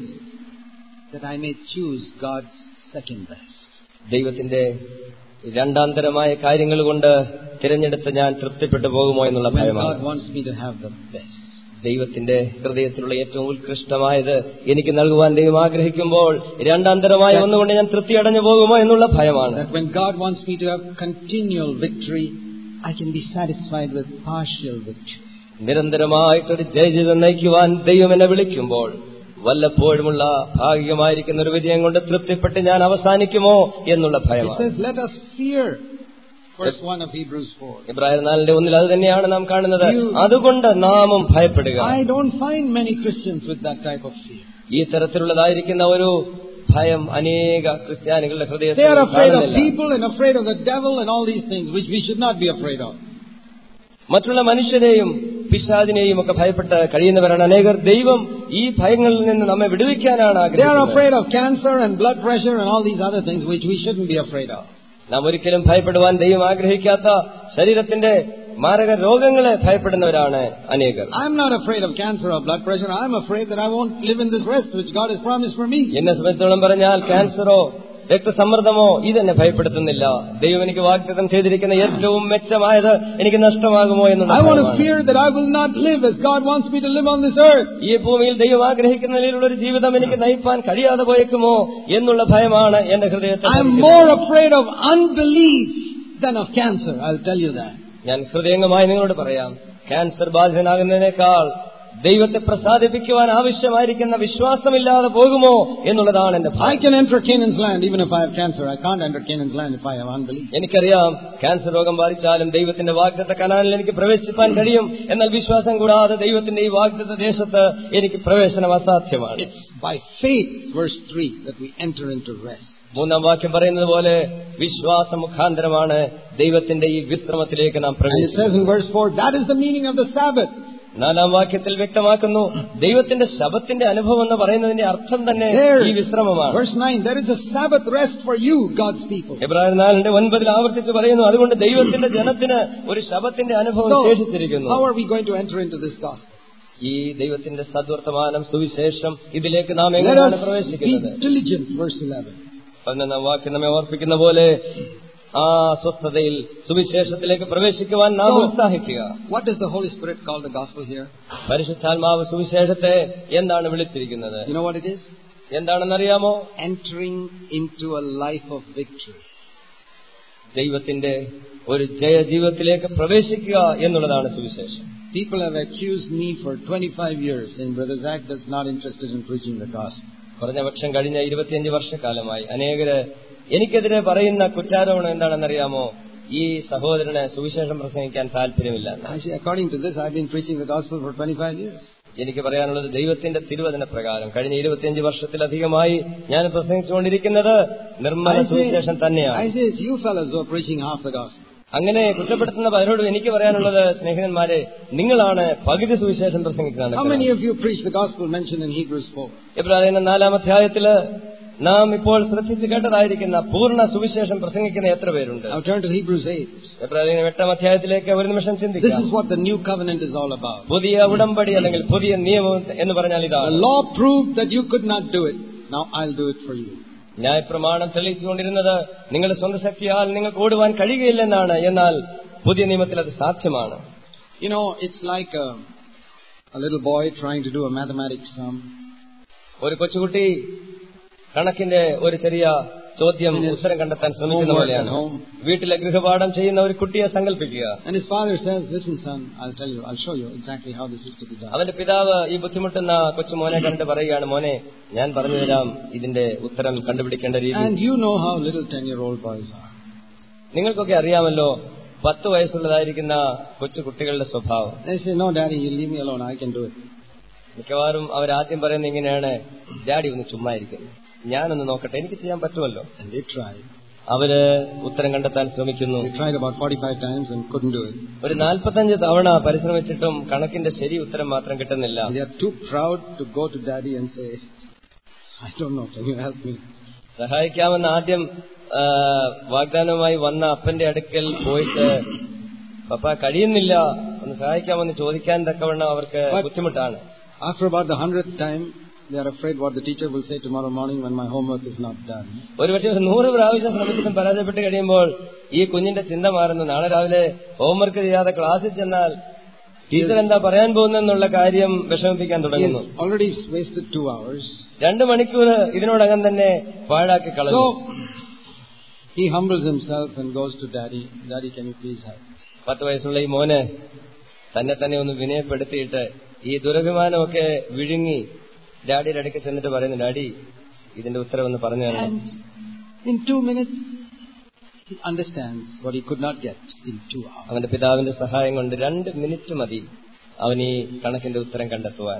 that I may choose God's second best. ദൈവത്തിന്റെ രണ്ടാന്തരമായ കാര്യങ്ങൾ കൊണ്ട് തിരഞ്ഞെടുത്ത് ഞാൻ തൃപ്തിപ്പെട്ടു പോകുമോ എന്നുള്ള When ഭയമാണ് God wants me to have the best. ദൈവത്തിന്റെ ഹൃദയത്തിലുള്ള ഏറ്റവും ഉത്കൃഷ്ടമായത് എനിക്ക് നൽകുവാൻ ദൈവം ആഗ്രഹിക്കുമ്പോൾ രണ്ടാന്തരമായ ഒന്നുകൊണ്ട് ഞാൻ തൃപ്തി അടഞ്ഞു പോകുമോ എന്നുള്ള ഭയമാണ് That when God wants me to have continual victory, I can be satisfied with partial victory. നിരന്തരമായിട്ടൊരു ജയജീവിതം നയിക്കുവാൻ ദൈവം എന്നെ വിളിക്കുമ്പോൾ വല്ലപ്പോഴുമുള്ള ഭാഗികമായിരിക്കുന്ന ഒരു വിജയം കൊണ്ട് തൃപ്തിപ്പെട്ട് ഞാൻ അവസാനിക്കുമോ എന്നുള്ള It ഭയമാണ് says, let us fear. Verse 1 of Hebrews 4. Ibrahim നാലിന്റെ ഒന്നിൽ അത് തന്നെയാണ് നാം കാണുന്നത് You- അതുകൊണ്ട് നാമും ഭയപ്പെടുക I don't find many Christians with that type of fear. ഈ തരത്തിലുള്ളതായിരിക്കുന്ന ഒരു ഭയം അനേക ക്രിസ്ത്യാനികളുടെ They ഹൃദയത്തിൽ are afraid of കാണുന്നില്ല. people and afraid of the devil and all these things, which we should not be afraid of. മറ്റുള്ള മനുഷ്യരെയും പിശാചിനെയും ഒക്കെ ഭയപ്പെട്ട് കഴിയുന്നവരാണ് അനേകർ ദൈവം ഈ ഭയങ്ങളിൽ നിന്ന് നമ്മെ വിടുവിക്കാനാണ് They are ആഗ്രഹിക്കുന്നത് afraid of cancer and blood pressure and all these other things, which we shouldn't be afraid of. നാം ഒരിക്കലും ഭയപ്പെടുവാൻ ദൈവം ആഗ്രഹിക്കാത്ത ശരീരത്തിന്റെ മാരക രോഗങ്ങളെ ഭയപ്പെടുന്നവരാണ് അനേകർ I'm not afraid of cancer or blood pressure. I'm afraid that I won't live in this rest which God has promised for me. എന്നെ സംബന്ധിച്ചോളം പറഞ്ഞാൽ ക്യാൻസറോ രക്തസമ്മർദ്ദമോ ഇതെന്നെ ഭയപ്പെടുത്തുന്നില്ല ദൈവം എനിക്ക് വാഗ്ദത്തം ചെയ്തിരിക്കുന്ന ഏറ്റവും മെച്ചമായത് എനിക്ക് നഷ്ടമാകുമോ എന്നുള്ള I want to ഭയമാണ്. fear that I will not live as God wants me to live on this earth. ഈ ഭൂമിയിൽ ദൈവം ആഗ്രഹിക്കുന്ന നിലയിലുള്ള ഒരു ജീവിതം എനിക്ക് നയിപ്പാൻ കഴിയാതെ പോയേക്കുമോ എന്നുള്ള ഭയമാണ് എന്റെ ഹൃദയത്തിൽ I'm ഭരിക്കുന്നത്. more afraid of unbelief than of cancer. I'll tell you that. ഞാൻ ഹൃദയംഗമായി നിങ്ങളോട് പറയാം ക്യാൻസർ ബാധിതനാകുന്നതിനേക്കാൾ ദൈവത്തെ പ്രസാദിപ്പിക്കുവാൻ ആവശ്യമായിരിക്കുന്ന വിശ്വാസമില്ലാതെ പോകുമോ എന്നുള്ളതാണ് എന്റെ I ഭയം can enter Canaan's land even if I have cancer. I can't enter Canaan's land if I have unbelief. എനിക്കറിയാം cancer രോഗം ബാധിച്ചാലും ദൈവത്തിന്റെ വാഗ്ദത്ത കനാലിൽ എനിക്ക് പ്രവേശിപ്പാൻ കഴിയും എന്നാൽ വിശ്വാസം കൂടാതെ ദൈവത്തിന്റെ ഈ വാഗ്ദത്ത ദേശത്ത് എനിക്ക് പ്രവേശനം അസാധ്യമാണ് It's by faith, verse 3, that we enter into rest. മൂന്നാം വാക്യം പറയുന്നത് പോലെ വിശ്വാസ മുഖാന്തരമാണ് ദൈവത്തിന്റെ ഈ വിശ്രമത്തിലേക്ക് നാം And it പ്രവേശിക്കുന്നത് says in verse 4, that is the meaning of the Sabbath. നാലാം വാക്യത്തിൽ വ്യക്തമാക്കുന്നു ദൈവത്തിന്റെ ശബത്തിന്റെ അനുഭവം എന്ന് പറയുന്നതിന്റെ അർത്ഥം തന്നെ There, ഈ വിശ്രമമാണ് verse 9, there is a Sabbath rest for you, God's people. എബ്രാഹിം നാലിന്റെ ഒൻപതിൽ ആവർത്തിച്ച് പറയുന്നു അതുകൊണ്ട് ദൈവത്തിന്റെ ജനത്തിന് ഒരു ശബത്തിന്റെ അനുഭവം So, ശേഷിച്ചിരിക്കുന്നു how are we going to enter into this gospel? ഈ ദൈവത്തിന്റെ സദ്വർത്തമാനം സുവിശേഷം ഇതിലേക്ക് നാം Let എങ്ങനെയാണ് us be പ്രവേശിക്കുന്നത് diligent, verse 11. പതിനൊന്നാം വാക്യം നമ്മെ ഓർപ്പിക്കുന്ന പോലെ ആ സ്വസ്ഥതയിൽ സുവിശേഷത്തിലേക്ക് പ്രവേശിക്കുവാൻ നാം So- ഉത്സാഹിക്കുക What does the Holy Spirit call the gospel here? പരിശുദ്ധാത്മാവ് സുവിശേഷത്തെ എന്താണ് വിളിച്ചിരിക്കുന്നത് You know what it is? എന്താണെന്നറിയാമോ Entering into a life of victory. ദൈവത്തിന്റെ ഒരു ജയ ജീവിതത്തിലേക്ക് പ്രവേശിക്കുക എന്നുള്ളതാണ് സുവിശേഷം People have accused me for 25 years saying Brother Zach is not interested in preaching the gospel. കുറഞ്ഞ പക്ഷം കഴിഞ്ഞ ഇരുപത്തിയഞ്ച് വർഷക്കാലമായി അനേകര് എനിക്കെതിരെ പറയുന്ന കുറ്റാരോപണം എന്താണെന്നറിയാമോ ഈ സഹോദരന് സുവിശേഷം പ്രസംഗിക്കാൻ താല്പര്യമില്ല Actually, according to this, I've been preaching the gospel for 25 years. എനിക്ക് പറയാനുള്ളത് ദൈവത്തിന്റെ തിരുവചന പ്രകാരം കഴിഞ്ഞ ഇരുപത്തിയഞ്ച് വർഷത്തിലധികമായി ഞാൻ പ്രസംഗിച്ചുകൊണ്ടിരിക്കുന്നത് നിർമ്മല I say, സുവിശേഷം തന്നെയാണ് I say it's you fellows who are preaching half the gospel. അങ്ങനെ കുറ്റപ്പെടുത്തുന്ന പലരോടും എനിക്ക് പറയാനുള്ളത് സ്നേഹിതന്മാരെ നിങ്ങളാണ് പകുതി സുവിശേഷം പ്രസംഗിക്കുന്നത് How many of you preach the gospel mentioned in Hebrews 4? Ibrahim നാലാം അധ്യായത്തില് നാം ഇപ്പോൾ ശ്രദ്ധിച്ചു കേട്ടതായിരിക്കുന്ന പൂർണ്ണ സുവിശേഷം പ്രസംഗിക്കുന്ന എത്ര പേരുണ്ട് Now turn to Hebrews 8. Ibrahim എട്ടാം അധ്യായത്തിലേക്ക് ഒരു നിമിഷം This ചിന്തിക്കാം is what the new covenant is all about. പുതിയ ഉടമ്പടി അല്ലെങ്കിൽ പുതിയ നിയമം എന്ന് പറഞ്ഞാൽ The ഇതാണ് law proved that you could not do it. Now I'll do it for you. ന്യായപ്രമാണം തെളിയിച്ചുകൊണ്ടിരുന്നത് നിങ്ങളുടെ സ്വന്തം ശക്തിയാൽ നിങ്ങൾക്ക് ഓടുവാൻ കഴിയുകയില്ലെന്നാണ് എന്നാൽ പുതിയ നിയമത്തിൽ അത് സാധ്യമാണ് You know, it's like a, a little boy trying to do a mathematics sum. ഒരു കൊച്ചുകുട്ടി കണക്കിന്റെ ഒരു ചെറിയ ചോദ്യം ഉത്തരം കണ്ടെത്താൻ ശ്രമിക്കുന്ന Homework പോലെയാണ് at home. വീട്ടിലെ ഗൃഹപാഠം ചെയ്യുന്ന ഒരു കുട്ടിയെ സങ്കല്പിക്കുക And his father says, listen son, I'll tell you, I'll show you exactly how this is to be done. അവന്റെ പിതാവ് ഈ ബുദ്ധിമുട്ടുന്ന കൊച്ചുമോനെ കണ്ട് പറയുകയാണ് മോനെ ഞാൻ പറഞ്ഞു തരാം ഇതിന്റെ ഉത്തരം കണ്ടുപിടിക്കേണ്ട രീതി And you know how little 10-year-old boys are. നിങ്ങൾക്കൊക്കെ അറിയാമല്ലോ പത്ത് വയസ്സുള്ളതായിരിക്കുന്ന കൊച്ചു കുട്ടികളുടെ സ്വഭാവം They say, no daddy, you leave me alone, I can do it. മിക്കവാറും അവരാദ്യം പറയുന്നത് ഇങ്ങനെയാണ് ഡാഡി ഒന്ന് ചുമ്മാ ഇരിക്കുന്നു ഞാനൊന്ന് നോക്കട്ടെ എനിക്ക് ചെയ്യാൻ പറ്റുമല്ലോ And they tried. അവര് ഉത്തരം കണ്ടെത്താൻ ശ്രമിക്കുന്നു They tried about 45 times and couldn't do it. ഒരു നാൽപ്പത്തഞ്ച് തവണ പരിശ്രമിച്ചിട്ടും കണക്കിന്റെ ശരി ഉത്തരം മാത്രം കിട്ടുന്നില്ല They are too proud to go to daddy and say, I don't know, can you help me? സഹായിക്കാമെന്ന് ആദ്യം ആ, വാഗ്ദാനവുമായി വന്ന അപ്പന്റെ അടുക്കൽ പോയിട്ട് പപ്പ കഴിയുന്നില്ല ഒന്ന് സഹായിക്കാമെന്ന് ചോദിക്കാൻ തക്കവണ്ണം അവർക്ക് But- ബുദ്ധിമുട്ടാണ് After about the hundredth time, they are afraid what the teacher will say tomorrow morning when my homework is not done. ഒരുപക്ഷെ ഒരു നൂറ് പ്രാവശ്യം ശ്രമിച്ചിട്ടും പരാജയപ്പെട്ട് കഴിയുമ്പോൾ ഈ കുഞ്ഞിന്റെ ചിന്ത മാറുന്നു നാളെ രാവിലെ ഹോംവർക്ക് ചെയ്യാതെ ക്ലാസ്സിൽ ചെന്നാൽ ടീച്ചർ എന്താ പറയാൻ പോകുന്നെന്നുള്ള കാര്യം വിഷമിപ്പിക്കാൻ He തുടങ്ങുന്നു has already wasted two hours. രണ്ട് മണിക്കൂർ ഇതിനോടകം തന്നെ പാഴാക്കി കളഞ്ഞു So, he humbles himself and goes to daddy. Daddy, can you please help? പത്ത് വയസ്സുള്ള ഈ മോന് തന്നെ തന്നെ ഒന്ന് വിനയപ്പെടുത്തിയിട്ട് ഈ ദുരഭിമാനമൊക്കെ വിഴുങ്ങി ഡാഡിയുടെ അടുക്ക് ചെന്നിട്ട് പറയുന്നു ഡാഡി ഇതിന്റെ ഉത്തരം ഒന്ന് പറഞ്ഞു തരണം And in two minutes, he understands what he could not get in two hours. അവന്റെ പിതാവിന്റെ സഹായം കൊണ്ട് രണ്ട് മിനിറ്റ് മതി അവൻ ഈ കണക്കിന്റെ ഉത്തരം കണ്ടെത്തുവാൻ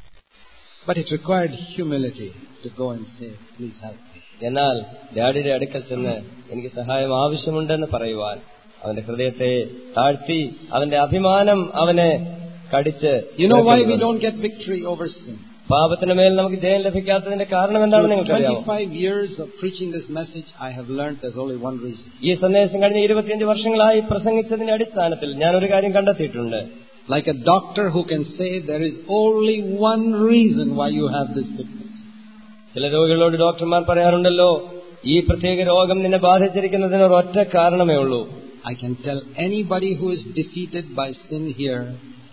But it required humility to go and say, please help me. എന്നാൽ ഡാഡിയുടെ അടുക്കൽ ചെന്ന് എനിക്ക് സഹായം ആവശ്യമുണ്ടെന്ന് പറയുവാൻ അവന്റെ ഹൃദയത്തെ താഴ്ത്തി അവന്റെ അഭിമാനം അവനെ കടിച്ച് You know why we ഇറക്കുന്നത്. don't get victory over sin? പാപത്തിന് മേൽ നമുക്ക് ജയം ലഭിക്കാത്തതിന്റെ കാരണം എന്താണെന്ന് Through നിങ്ങൾക്കറിയാമോ 25 years of preaching this message, I have learned there's only one reason. ഈ സന്ദേശം കഴിഞ്ഞ ഇരുപത്തിയഞ്ച് വർഷങ്ങളായി പ്രസംഗിച്ചതിന്റെ അടിസ്ഥാനത്തിൽ ഞാൻ ഒരു കാര്യം കണ്ടെത്തിയിട്ടുണ്ട് Like a doctor who can say there is only one reason why you have this sickness. ചില രോഗികളോട് ഡോക്ടർമാർ പറയാറുണ്ടല്ലോ ഈ പ്രത്യേക രോഗം നിന്നെ ബാധിച്ചിരിക്കുന്നതിന് ഒരൊറ്റ കാരണമേ ഉള്ളൂ I can tell anybody who is defeated by sin here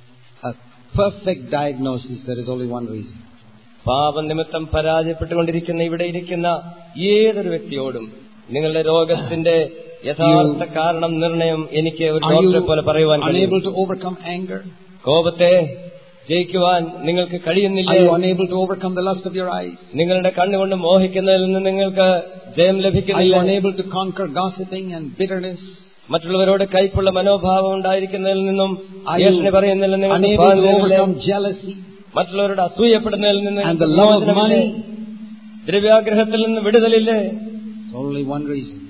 a perfect diagnosis, there is only one reason. പാപനിമിത്തം പരാജയപ്പെട്ടുകൊണ്ടിരിക്കുന്ന ഇവിടെ ഇരിക്കുന്ന ഏതൊരു വ്യക്തിയോടും നിങ്ങളുടെ രോഗത്തിന്റെ യഥാർത്ഥ കാരണം നിർണയം എനിക്ക് ഒരു Are ഡോക്ടറെ പോലെ you പറയുവാൻ കഴിയും unable to overcome anger? കോപത്തെ ജയിക്കുവാൻ നിങ്ങൾക്ക് കഴിയുന്നില്ല Are you unable to overcome the lust of your eyes? നിങ്ങളുടെ കണ്ണുകൊണ്ട് മോഹിക്കുന്നതിൽ നിന്ന് നിങ്ങൾക്ക് ജയം Are you ലഭിക്കുന്നില്ല unable to conquer gossiping and bitterness? മറ്റുള്ളവരോട് കയ്പുള്ള മനോഭാവം ഉണ്ടായിരിക്കുന്നതിൽ നിന്നും Are you യേശുവിനെ പറയുന്നതിൽ നിങ്ങൾക്ക് unable to സ്വാതന്ത്ര്യമില്ലേ? overcome jealousy മറ്റുള്ളവരോട് അസൂയപ്പെടുന്നതിൽ നിന്ന് and the നിങ്ങൾക്ക് love of മോചനമില്ലേ? money? ദ്രവ്യാഗ്രഹത്തിൽ നിന്ന് വിടുതലില്ലേ Only one reason.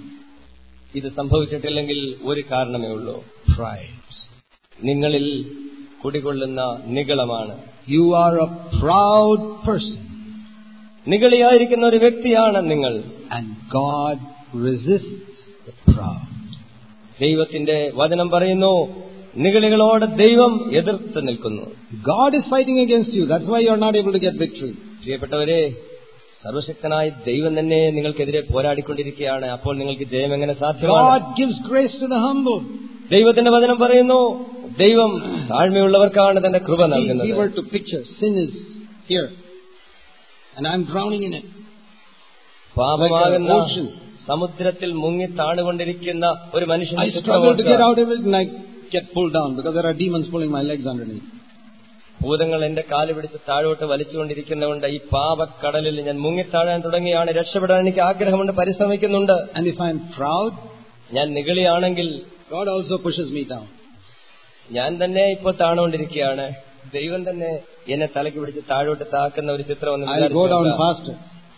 ഇത് സംഭവിച്ചിട്ടില്ലെങ്കിൽ ഒരു കാരണമേ ഉള്ളൂ Pride. നിങ്ങളിൽ കുടികൊള്ളുന്ന നികളമാണ് You are a proud person നികളിയായിരിക്കുന്ന ഒരു വ്യക്തിയാണ് നിങ്ങൾ and God resists the proud. ദൈവത്തിന്റെ വചനം പറയുന്നു നികളികളോട് ദൈവം എതിർത്ത് നിൽക്കുന്നു God is fighting against you. That's why you are not able to get victory. പ്രിയപ്പെട്ടവരെ സർവശക്തനായ ദൈവം തന്നെ നിങ്ങൾക്കെതിരെ പോരാടിക്കൊണ്ടിരിക്കുകയാണ് അപ്പോൾ നിങ്ങൾക്ക് ജയം എങ്ങനെ സാധ്യമാണ് God gives grace to the humble. ദൈവത്തിന്റെ വചനം പറയുന്നു ദൈവം താഴ്മയുള്ളവർക്കാണ് തന്റെ കൃപ See, നൽകുന്നത് we were to picture sin is here, and I'm drowning in it. പാപമാകുന്ന Like an ocean. സമുദ്രത്തിൽ മുങ്ങി താണുകൊണ്ടിരിക്കുന്ന ഒരു മനുഷ്യനെ I ചിത്രം struggle to get ഓർക്കുക. out of it, and I get pulled down because there are demons pulling my legs underneath. ഭൂതങ്ങൾ എന്റെ കാല് പിടിച്ച് താഴോട്ട് വലിച്ചുകൊണ്ടിരിക്കുന്നതുകൊണ്ട് ഈ പാപക്കടലിൽ ഞാൻ മുങ്ങിത്താഴാൻ തുടങ്ങിയാണ് രക്ഷപ്പെടാൻ എനിക്ക് ആഗ്രഹമുണ്ട് പരിശ്രമിക്കുന്നുണ്ട് And if I'm proud, ഞാൻ നിഗളിയാണെങ്കിൽ God also pushes me down. ഞാൻ തന്നെ ഇപ്പോൾ താണുകൊണ്ടിരിക്കുകയാണ് ദൈവം തന്നെ എന്നെ തലയ്ക്ക് പിടിച്ച് താഴോട്ട് താക്കുന്ന ഒരു ചിത്രം ഒന്ന് I'll go down വിചാരിച്ചു നോക്കുക. faster.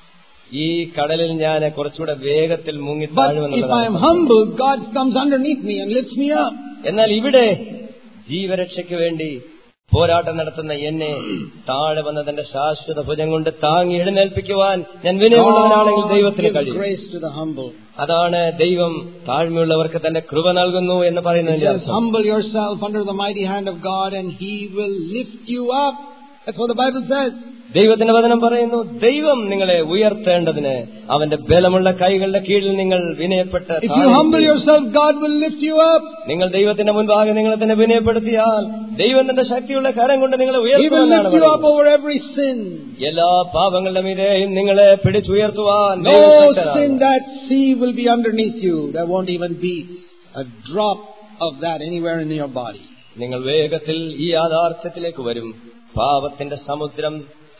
ഈ കടലിൽ ഞാൻ കുറച്ചുകൂടെ വേഗത്തിൽ മുങ്ങി But if I am താഴുമെന്നുള്ളതാണ് humble, God comes underneath me and lifts me up. എന്നാൽ ഇവിടെ ജീവരക്ഷയ്ക്ക് വേണ്ടി പോരാട്ടം നടത്തുന്ന എന്നെ താഴെ വന്ന തന്റെ ശാശ്വത ഭുജം കൊണ്ട് താങ്ങി എഴുന്നേൽപ്പിക്കുവാൻ ഞാൻ വിനയമുള്ളവനാണെങ്കിൽ God ദൈവത്തിന് gives കഴിയും grace to the humble. അതാണ് ദൈവം താഴ്മയുള്ളവർക്ക് തന്റെ കൃപ നൽകുന്നു എന്ന് He പറയുന്നതിന്റെ says, അർത്ഥം humble yourself under the mighty hand of God and He will lift you up. That's what the Bible says. ദൈവത്തിന്റെ വചനം പറയുന്നു ദൈവം നിങ്ങളെ ഉയർത്തേണ്ടതിന് അവന്റെ ബലമുള്ള കൈകളുടെ കീഴിൽ നിങ്ങൾ വിനയപ്പെട്ട് If you താഴെ humble yourself, God will lift you up. നിങ്ങൾ ദൈവത്തിന്റെ മുൻപാകെ നിങ്ങളെ തന്നെ വിനയപ്പെടുത്തിയാൽ ദൈവം തന്റെ ശക്തിയുള്ള കരം കൊണ്ട് നിങ്ങളെ He will ഉയർത്തുമെന്നാണ് lift you up പറയുന്നത്. over every sin. എല്ലാ പാപങ്ങളുടെ മീതെയും നിങ്ങളെ പിടിച്ചുയർത്തുവാൻ No ദൈവം ശക്തനാണ്. sin that sea will be underneath you. There won't even be a drop of that anywhere in your body. നിങ്ങൾ വേഗത്തിൽ ഈ യാഥാർത്ഥ്യത്തിലേക്ക് വരും പാപത്തിന്റെ സമുദ്രം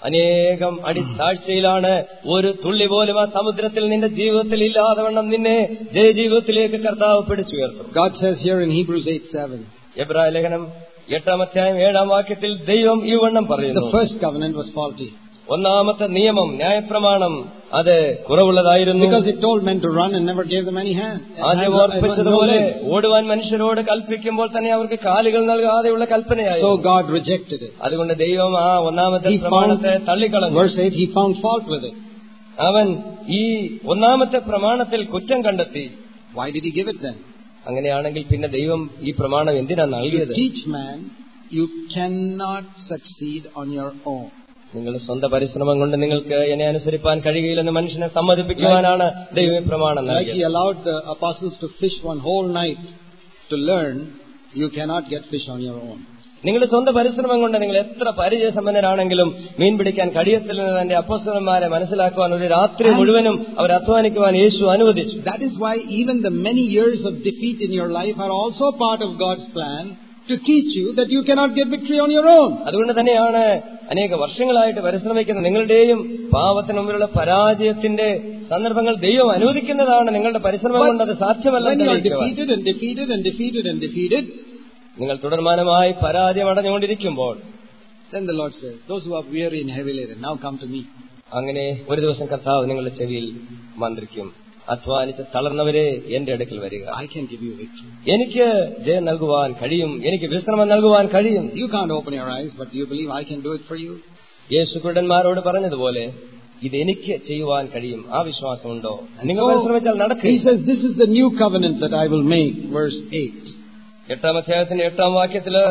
അനേകം അടിത്താഴ്ചയിലാണ് ഒരു തുള്ളി പോലും ആ സമുദ്രത്തിൽ നിന്റെ ജീവിതത്തിൽ ഇല്ലാതെ വണ്ണം നിന്നെ ജയജീവിതത്തിലേക്ക് കർത്താവ് പിടിച്ചുയർത്തും God says here in Hebrews 8 7, എബ്രായ ലേഖനം എട്ടാം അധ്യായം ഏഴാം വാക്യത്തിൽ ദൈവം ഈ വണ്ണം the പറയുന്നു first covenant was faulty ഒന്നാമത്തെ നിയമം ന്യായപ്രമാണം അത് കുറവുള്ളതായിരുന്നു because it told men to run and never gave them any hand. ആദ്യം hands- no ഓർപ്പിച്ചതുപോലെ legs. ഓടുവാൻ മനുഷ്യരോട് കൽപ്പിക്കുമ്പോൾ തന്നെ അവർക്ക് കാലുകൾ നൽകാതെയുള്ള കൽപ്പനയായി So God rejected it. അതുകൊണ്ട് ദൈവം ആ ഒന്നാമത്തെ He found, പ്രമാണത്തെ തള്ളിക്കളഞ്ഞു verse 8, he found fault with it. അവൻ ഈ ഒന്നാമത്തെ പ്രമാണത്തിൽ കുറ്റം കണ്ടെത്തി Why did he give it then? അങ്ങനെയാണെങ്കിൽ പിന്നെ ദൈവം ഈ പ്രമാണം എന്തിനാ To നൽകിയത് teach man, you cannot succeed on your own. നിങ്ങളുടെ സ്വന്തം പരിശ്രമം കൊണ്ട് നിങ്ങൾക്ക് എന്നെ അനുസരിപ്പാൻ കഴിയുകയില്ലെന്ന് മനുഷ്യനെ സമ്മതിപ്പിക്കുവാനാണ് ദൈവം ഈ പ്രമാണം Like he നൽകിയത് allowed the apostles to fish one whole night to learn, you cannot get fish on your own. നിങ്ങളുടെ സ്വന്തം പരിശ്രമം കൊണ്ട് നിങ്ങൾ എത്ര പരിചയസമ്പന്നരാണെങ്കിലും മീൻ പിടിക്കാൻ കഴിയത്തില്ലെന്ന് തന്റെ അപ്പോസ്തലന്മാരെ മനസ്സിലാക്കുവാൻ ഒരു രാത്രി മുഴുവനും അവർ അധ്വാനിക്കുവാൻ യേശു അനുവദിച്ചു That is why even the many years of defeat in your life are also part of God's plan to teach you that you cannot get victory on your own. അതുകൊണ്ട് തന്നെയാണ് അനേക വർഷങ്ങളായിട്ട് പരിശ്രമിക്കുന്ന നിങ്ങളുടെയും പാവത്തിന് മുമ്പിലുള്ള പരാജയത്തിന്റെ സന്ദർഭങ്ങൾ ദൈവം അനുവദിക്കുന്നതാണ് നിങ്ങളുടെ പരിശ്രമം കൊണ്ട് അത് സാധ്യമല്ല When you are തെളിയിക്കുവാൻ. defeated and defeated and defeated and defeated, നിങ്ങൾ തുടർമാനമായി പരാജയം അടഞ്ഞുകൊണ്ടിരിക്കുമ്പോൾ then the Lord says, Those who are weary and heavy laden, now come to me. അങ്ങനെ ഒരു ദിവസം കർത്താവ് നിങ്ങളുടെ ചെവിയിൽ മന്ത്രിക്കും അധ്വാനിച്ച് തളർന്നവരെ എന്റെ അടുക്കൽ വരിക I can give you victory. എനിക്ക് ജയം നൽകുവാൻ കഴിയും എനിക്ക് വിശ്രമം നൽകുവാൻ കഴിയും You can't open your eyes, but do you believe I can do it for you? യേശുക്കുടന്മാരോട് പറഞ്ഞതുപോലെ ഇത് എനിക്ക് ചെയ്യുവാൻ കഴിയും ആ വിശ്വാസമുണ്ടോ നിങ്ങൾ So, പരിശ്രമിച്ചാൽ നടക്കും he says, This is the new covenant that I will make, verse 8. എട്ടാം അധ്യായത്തിന്റെ എട്ടാം വാക്യത്തില്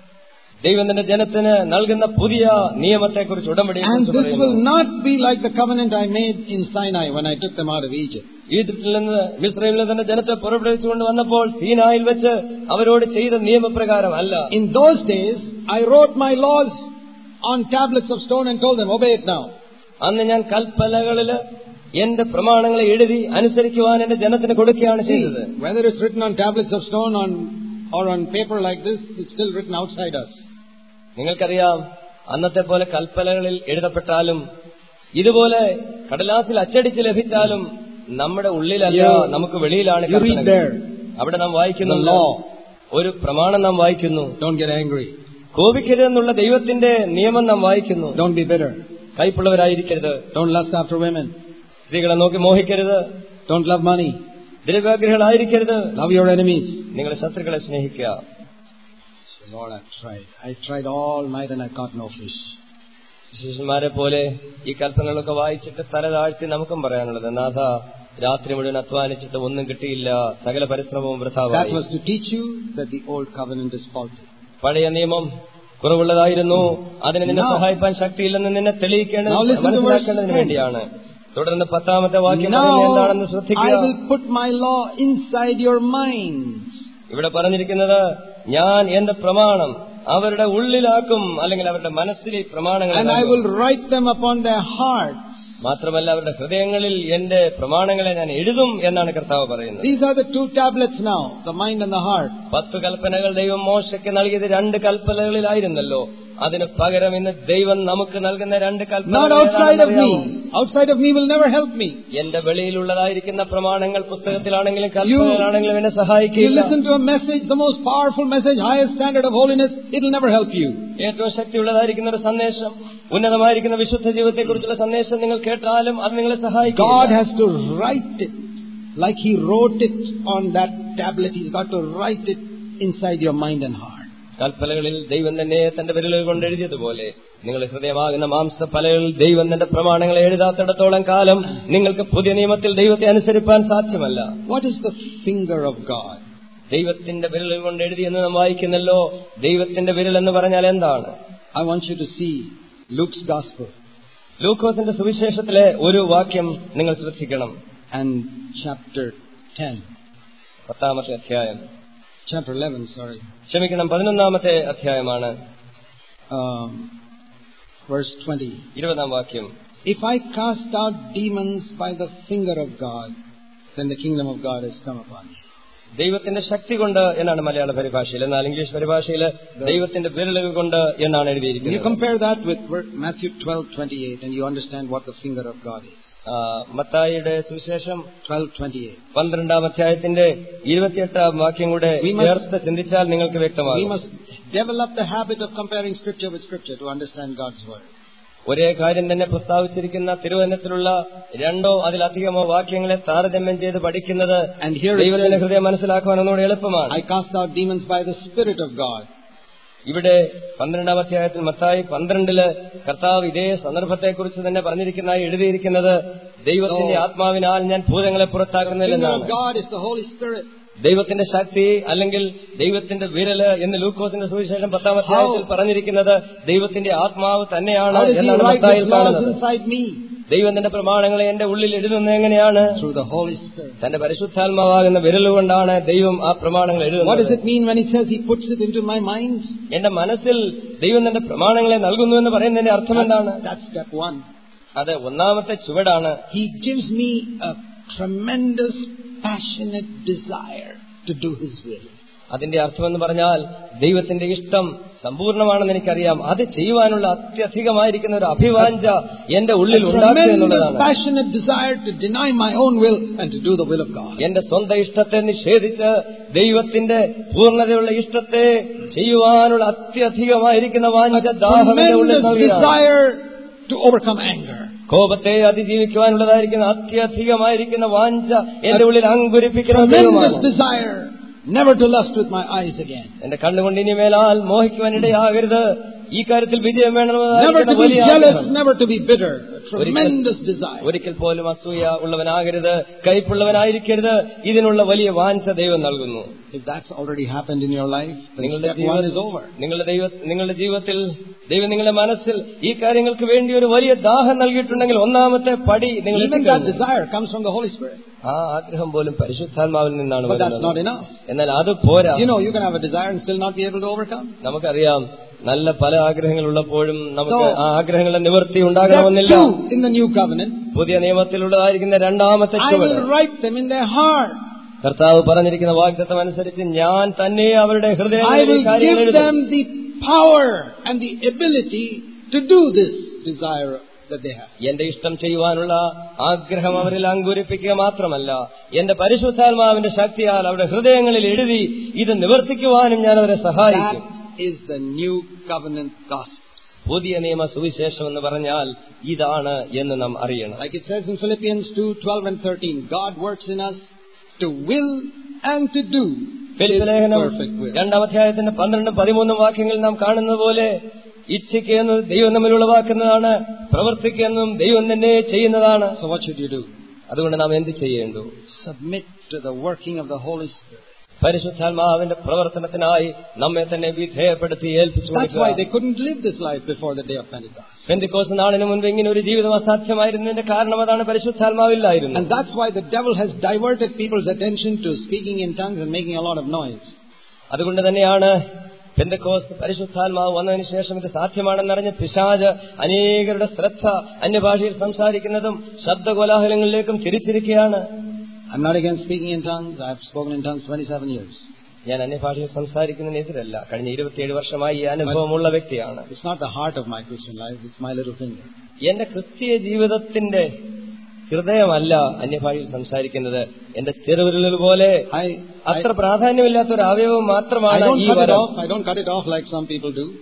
ദൈവം തന്റെ ജനത്തിന് നൽകുന്ന പുതിയ നിയമത്തെക്കുറിച്ച് ഉടമ്പടിയെ And കുറിച്ച് this will പറയുന്നു not be like the covenant I made in Sinai when I took them out of Egypt. ഈജിപ്തിൽ നിന്ന് മിസ്രൈമിൽ നിന്ന് തന്റെ ജനത്തെ പുറപ്പെടുവിച്ചുകൊണ്ട് വന്നപ്പോൾ സീനായിൽ വെച്ച് അവരോട് ചെയ്ത നിയമപ്രകാരം അല്ല In those days, I wrote my laws on tablets of stone and told them, obey it now. അന്ന് ഞാൻ കൽപ്പലകളില് എന്റെ പ്രമാണങ്ങളെ എഴുതി അനുസരിക്കുവാൻ എന്റെ ജനത്തിന് കൊടുക്കുകയാണ് See, ചെയ്തത് whether it's written on tablets of stone on, or on paper like this, it's still written outside us. നിങ്ങൾക്കറിയാം അന്നത്തെ പോലെ കൽപ്പലകളിൽ എഴുതപ്പെട്ടാലും ഇതുപോലെ കടലാസിൽ അച്ചടിച്ച് ലഭിച്ചാലും നമ്മുടെ ഉള്ളിലല്ല You- നമുക്ക് വെളിയിലാണ് You read കൽപ്പനകൾ. there, അവിടെ നാം വായിക്കുന്നു The law. ഒരു പ്രമാണം നാം വായിക്കുന്നു don't get angry, കോപിക്കരുതെന്നുള്ള ദൈവത്തിന്റെ നിയമം നാം വായിക്കുന്നു don't be bitter, കൈപ്പുള്ളവരായിരിക്കരുത് don't lust after women, സ്ത്രീകളെ നോക്കി മോഹിക്കരുത് don't love money, ദ്രവ്യാഗ്രഹികളായിരിക്കരുത് love your enemies. നിങ്ങളെ ശത്രുക്കളെ സ്നേഹിക്കുക Say, Lord, I've tried. I tried all night and I caught no fish. ശിഷ്യന്മാരെ പോലെ ഈ കൽപ്പനകളൊക്കെ വായിച്ചിട്ട് തല താഴ്ത്തി നമുക്കും പറയാനുള്ളത് നാഥ രാത്രി മുഴുവൻ അധ്വാനിച്ചിട്ട് ഒന്നും കിട്ടിയില്ല സകല പരിശ്രമവും That വൃഥാവായി was to teach you that the old covenant is faulty. പഴയ നിയമം കുറവുള്ളതായിരുന്നു അതിന് നിന്നെ Now- സഹായിപ്പാൻ ശക്തിയില്ലെന്ന് നിന്നെ തെളിയിക്കേണ്ടത് Now listen to verse മനസ്സിലാക്കേണ്ടതിന് 10. വേണ്ടിയാണ് തുടർന്ന് പത്താമത്തെ വാക്യം പറയുന്നത് Now എന്താണെന്ന് I ശ്രദ്ധിക്കുക will put my law inside your minds. ഇവിടെ പറഞ്ഞിരിക്കുന്നത് ഞാൻ എന്റെ പ്രമാണം അവരുടെ ഉള്ളിലാക്കും അല്ലെങ്കിൽ അവരുടെ മനസ്സിൽ ഈ പ്രമാണങ്ങൾ And I നൽകും. will write them upon their hearts. മാത്രമല്ല അവരുടെ ഹൃദയങ്ങളിൽ എന്റെ പ്രമാണങ്ങളെ ഞാൻ എഴുതും എന്നാണ് കർത്താവ് പറയുന്നത് These are the two tablets now, the mind and the heart. പത്ത് കൽപ്പനകൾ ദൈവം മോശയ്ക്ക് നൽകിയത് രണ്ട് കൽപ്പനകളിലായിരുന്നല്ലോ അതിന് പകരം ഇന്ന് ദൈവം നമുക്ക് നൽകുന്ന രണ്ട് Not കൽപ്പനകൾ outside of ഏതാണെന്നറിയാമോ? me. Outside of me will never help me. എന്റെ വെളിയിലുള്ളതായിരിക്കുന്ന പ്രമാണങ്ങൾ പുസ്തകത്തിലാണെങ്കിലും കൽപ്പനകളാണെങ്കിലും എന്നെ You സഹായിക്കില്ല listen to a message, the most powerful message, highest standard of holiness, it will never help you. ഏറ്റവും ശക്തിയുള്ളതായിരിക്കുന്ന ഒരു സന്ദേശം ഉന്നതമായിരിക്കുന്ന വിശുദ്ധ ജീവിതത്തെക്കുറിച്ചുള്ള സന്ദേശം നിങ്ങൾ കേട്ടാലും അത് നിങ്ങളെ God സഹായിക്കും has to write it like He wrote it on that tablet. He's got to write it inside your mind and heart. കൽപ്പലകളിൽ ദൈവം തന്നെ തന്റെ വിരലുകൾ കൊണ്ട് എഴുതിയതുപോലെ നിങ്ങൾ ഹൃദയമാകുന്ന മാംസപ്പലകളിൽ ദൈവം തന്റെ പ്രമാണങ്ങളെ എഴുതാത്തിടത്തോളം കാലം നിങ്ങൾക്ക് പുതിയ നിയമത്തിൽ ദൈവത്തെ അനുസരിപ്പാൻ സാധ്യമല്ല What is the finger of God? ദൈവത്തിന്റെ വിരലുകൾ കൊണ്ട് എഴുതിയെന്ന് നാം വായിക്കുന്നല്ലോ ദൈവത്തിന്റെ വിരൽ എന്ന് പറഞ്ഞാൽ എന്താണ് I want you to see Luke's Gospel ലൂക്കോസിന്റെ സുവിശേഷത്തിലെ ഒരു വാക്യം നിങ്ങൾ ശ്രദ്ധിക്കണം and chapter 10, പത്താമത്തെ അധ്യായം chapter 11, sorry, ക്ഷമിക്കണം പതിനൊന്നാമത്തെ അധ്യായമാണ് um, verse 20. ഇരുപതാം വാക്യം If I cast out demons by the finger of God, then the kingdom of God has come upon you. ദൈവത്തിന്റെ ശക്തി കൊണ്ട് എന്നാണ് മലയാള പരിഭാഷയിൽ എന്നാൽ ഇംഗ്ലീഷ് പരിഭാഷയിൽ ദൈവത്തിന്റെ വിരലുകൾ കൊണ്ട് എന്നാണ് You എഴുതിയിരിക്കുന്നത് compare that with ver- Matthew 12:28, and you understand what the finger of God is. ആ, മത്തായിയുടെ സുവിശേഷം 12:28. പന്ത്രണ്ടാം അധ്യായത്തിന്റെ ഇരുപത്തിയെട്ടാം വാക്യം കൂടെ We must- ചേർത്ത് ചിന്തിച്ചാൽ നിങ്ങൾക്ക് We വ്യക്തമാകും must develop the habit of comparing scripture with scripture to understand God's word. ഒരേ കാര്യം തന്നെ പ്രസ്താവിച്ചിരിക്കുന്ന തിരുവനന്തപുരത്തിലുള്ള രണ്ടോ അതിലധികമോ വാക്യങ്ങളെ താരതമ്യം ചെയ്ത് പഠിക്കുന്നത് And here it ദൈവത്തിന്റെ says, ഹൃദയം മനസ്സിലാക്കുവാൻ ഒന്നുകൂടെ എളുപ്പമാണ് I cast out demons by the Spirit of God. ഇവിടെ പന്ത്രണ്ടാം അധ്യായത്തിൽ മത്തായി പന്ത്രണ്ടില് കർത്താവ് ഇതേ സന്ദർഭത്തെക്കുറിച്ച് തന്നെ പറഞ്ഞിരിക്കുന്നതായി എഴുതിയിരിക്കുന്നത് ദൈവത്തിന്റെ So- ആത്മാവിനാൽ ഞാൻ ഭൂതങ്ങളെ The finger പുറത്താക്കുന്നില്ലെന്നാണ് of God is the Holy Spirit. ദൈവത്തിന്റെ ശക്തി അല്ലെങ്കിൽ ദൈവത്തിന്റെ വിരല് എന്ന് ലൂക്കോസിന്റെ സുവിശേഷം പത്താം അധ്യായത്തിൽ How? പറഞ്ഞിരിക്കുന്നത് ദൈവത്തിന്റെ ആത്മാവ് തന്നെയാണ് How does He എന്നാണ് write മത്തായിൽ His laws കാണുന്നത് inside me? ദൈവം തന്റെ പ്രമാണങ്ങളെ എന്റെ ഉള്ളിൽ എഴുതുന്നത് എങ്ങനെയാണ് Through the Holy Spirit. തന്റെ പരിശുദ്ധാത്മാവാകുന്ന വിരലുകൊണ്ടാണ് ദൈവം ആ പ്രമാണങ്ങൾ What does എഴുതുന്നത് it mean when He says He puts it into my mind? എന്റെ മനസ്സിൽ ദൈവം തന്റെ പ്രമാണങ്ങളെ നൽകുന്നു എന്ന് പറയുന്നതിന്റെ അർത്ഥം എന്താണ് That's step one. അത് ഒന്നാമത്തെ ചുവടാണ് He gives me a tremendous, passionate desire to do His will. അതിന്റെ അർത്ഥമെന്ന് പറഞ്ഞാൽ ദൈവത്തിന്റെ ഇഷ്ടം സമ്പൂർണ്ണമാണെന്ന് എനിക്കറിയാം അത് ചെയ്യുവാനുള്ള അത്യധികമായിരിക്കുന്ന ഒരു അഭിവാഞ്ച എന്റെ ഉള്ളിൽ A ഉണ്ടാക്കുക tremendous, എന്നുള്ളതാണ് passionate desire to deny my own will and to do the will of God. എന്റെ സ്വന്തം ഇഷ്ടത്തെ നിഷേധിച്ച് ദൈവത്തിന്റെ പൂർണ്ണതയുള്ള ഇഷ്ടത്തെ ചെയ്യുവാനുള്ള അത്യധികമായിരിക്കുന്ന വാഞ്ച ദാഹം എന്റെ ഉള്ളിൽ Tremendous നൽകുകയാണ്. desire to overcome anger. കോപത്തെ അതിജീവിക്കുവാനുള്ളതായിരിക്കുന്ന അത്യധികമായിരിക്കുന്ന വാഞ്ച എന്റെ ഉള്ളിൽ അങ്കുരിപ്പിക്കുന്ന Tremendous ദൈവമാണ് desire never to lust with my eyes again. എന്റെ കണ്ണുകൊണ്ട് ഇനി മേലാൽ മോഹിക്കുവാനിടയാകരുത് ഈ കാര്യത്തിൽ വിജയം Never വേണമെന്നതായിരിക്കുന്ന to be വലിയ jealous, ആഗ്രഹം. never to be bitter. A tremendous desire. ഒരിക്കൽ പോലും അസൂയ ഉള്ളവനാകരുത് കയ്പുള്ളവനായിരിക്കരുത് ഇതിനുള്ള വലിയ വാഞ്ച ദൈവം നൽകുന്നു If that's already happened in your life, then നിങ്ങളുടെ step one is ജീവിതത്തിൽ over. നിങ്ങളുടെ ദൈവ നിങ്ങളുടെ ജീവിതത്തിൽ ദൈവം നിങ്ങളുടെ മനസ്സിൽ ഈ കാര്യങ്ങൾക്ക് വേണ്ടി ഒരു വലിയ ദാഹം നൽകിയിട്ടുണ്ടെങ്കിൽ ഒന്നാമത്തെ പടി നിങ്ങൾ Even that എത്തിക്കഴിഞ്ഞു. desire comes from the Holy Spirit. ആ ആഗ്രഹം പോലും പരിശുദ്ധാത്മാവിൽ നിന്നാണ് But that's not വരുന്നത് enough. എന്നാൽ അത് പോരാ You know, you can have a desire and still not be able to overcome. നമുക്കറിയാം നല്ല പല ആഗ്രഹങ്ങൾ ഉള്ളപ്പോഴും നമുക്ക് So- ആ ആഗ്രഹങ്ങളുടെ നിവൃത്തി Step ഉണ്ടാകണമെന്നില്ല two in the new covenant, പുതിയ നിയമത്തിലുള്ളതായിരിക്കുന്ന രണ്ടാമത്തെ I ചുവട് will write them in their heart. കർത്താവ് പറഞ്ഞിരിക്കുന്ന വാഗ്ദത്തം അനുസരിച്ച് ഞാൻ തന്നെ അവരുടെ I ഹൃദയങ്ങളിൽ ഈ will കാര്യങ്ങൾ give എഴുതും them the power and the ability to do this desire that they have. എന്റെ ഇഷ്ടം ചെയ്യുവാനുള്ള ആഗ്രഹം അവരിൽ അങ്കുരിപ്പിക്കുക മാത്രമല്ല എന്റെ പരിശുദ്ധാത്മാവിന്റെ ശക്തിയാൽ അവരുടെ ഹൃദയങ്ങളിൽ എഴുതി ഇത് നിവർത്തിക്കുവാനും ഞാൻ അവരെ സഹായിക്കും That is the new covenant gospel. പുതിയ നിയമ സുവിശേഷം എന്ന് പറഞ്ഞാൽ ഇതാണ് എന്ന് നാം അറിയണം Like it says in Philippians 2 12 and 13, God works in us to will and to do His ഫിലിപ്പിലേഖനം perfect will. രണ്ടാം അധ്യായത്തിന്റെ പന്ത്രണ്ടും പതിമൂന്നും വാക്യങ്ങൾ നാം കാണുന്നത് പോലെ ഇച്ഛയ്ക്ക് എന്ന് ദൈവം തമ്മിൽ ഉളവാക്കുന്നതാണ് പ്രവർത്തിക്കുകയെന്നും ദൈവം തന്നെ ചെയ്യുന്നതാണ് So what should you do? അതുകൊണ്ട് നാം എന്ത് ചെയ്യേണ്ടു Submit to the working of the Holy Spirit. പരിശുദ്ധാത്മാവിന്റെ പ്രവർത്തനത്തിനായി നമ്മെ തന്നെ വിധേയപ്പെടുത്തി ഏൽപ്പിച്ചു That's why they കൊടുക്കുക. couldn't live this life before the day of Pentecost. പെന്തിക്കോസ് നാളിന് മുൻപ് ഇങ്ങനെ ഒരു ജീവിതം അസാധ്യമായിരുന്നതിന്റെ കാരണം അതാണ് പരിശുദ്ധാത്മാവില്ലായിരുന്നു And that's why the devil has diverted people's attention to speaking in tongues and making a lot of noise. അതുകൊണ്ട് തന്നെയാണ് പെന്തക്കോസ് പരിശുദ്ധാത്മാവ് വന്നതിന് ശേഷം ഇത് സാധ്യമാണെന്നറിഞ്ഞ് പിശാജ് അനേകരുടെ ശ്രദ്ധ അന്യഭാഷയിൽ സംസാരിക്കുന്നതും ശബ്ദകോലാഹലങ്ങളിലേക്കും തിരിച്ചിരിക്കുകയാണ് I'm not against speaking in tongues. I've spoken in tongues 27 years. ഞാൻ അന്യഭാഷയിൽ സംസാരിക്കുന്നതിനെതിരല്ല കഴിഞ്ഞ ഇരുപത്തിയേഴ് വർഷമായി ഈ അനുഭവമുള്ള വ്യക്തിയാണ് It's not the heart of my Christian life, it's my little finger. എന്റെ ക്രിസ്തീയ ജീവിതത്തിന്റെ ഹൃദയമല്ല അന്യഭാഷയിൽ സംസാരിക്കുന്നത് എന്റെ ചെറുവിരലുകൾ പോലെ I, I, അത്ര പ്രാധാന്യമില്ലാത്ത ഒരു അവയവം I മാത്രമാണ് don't ഈ cut it വരം off. I don't cut it off like some people do.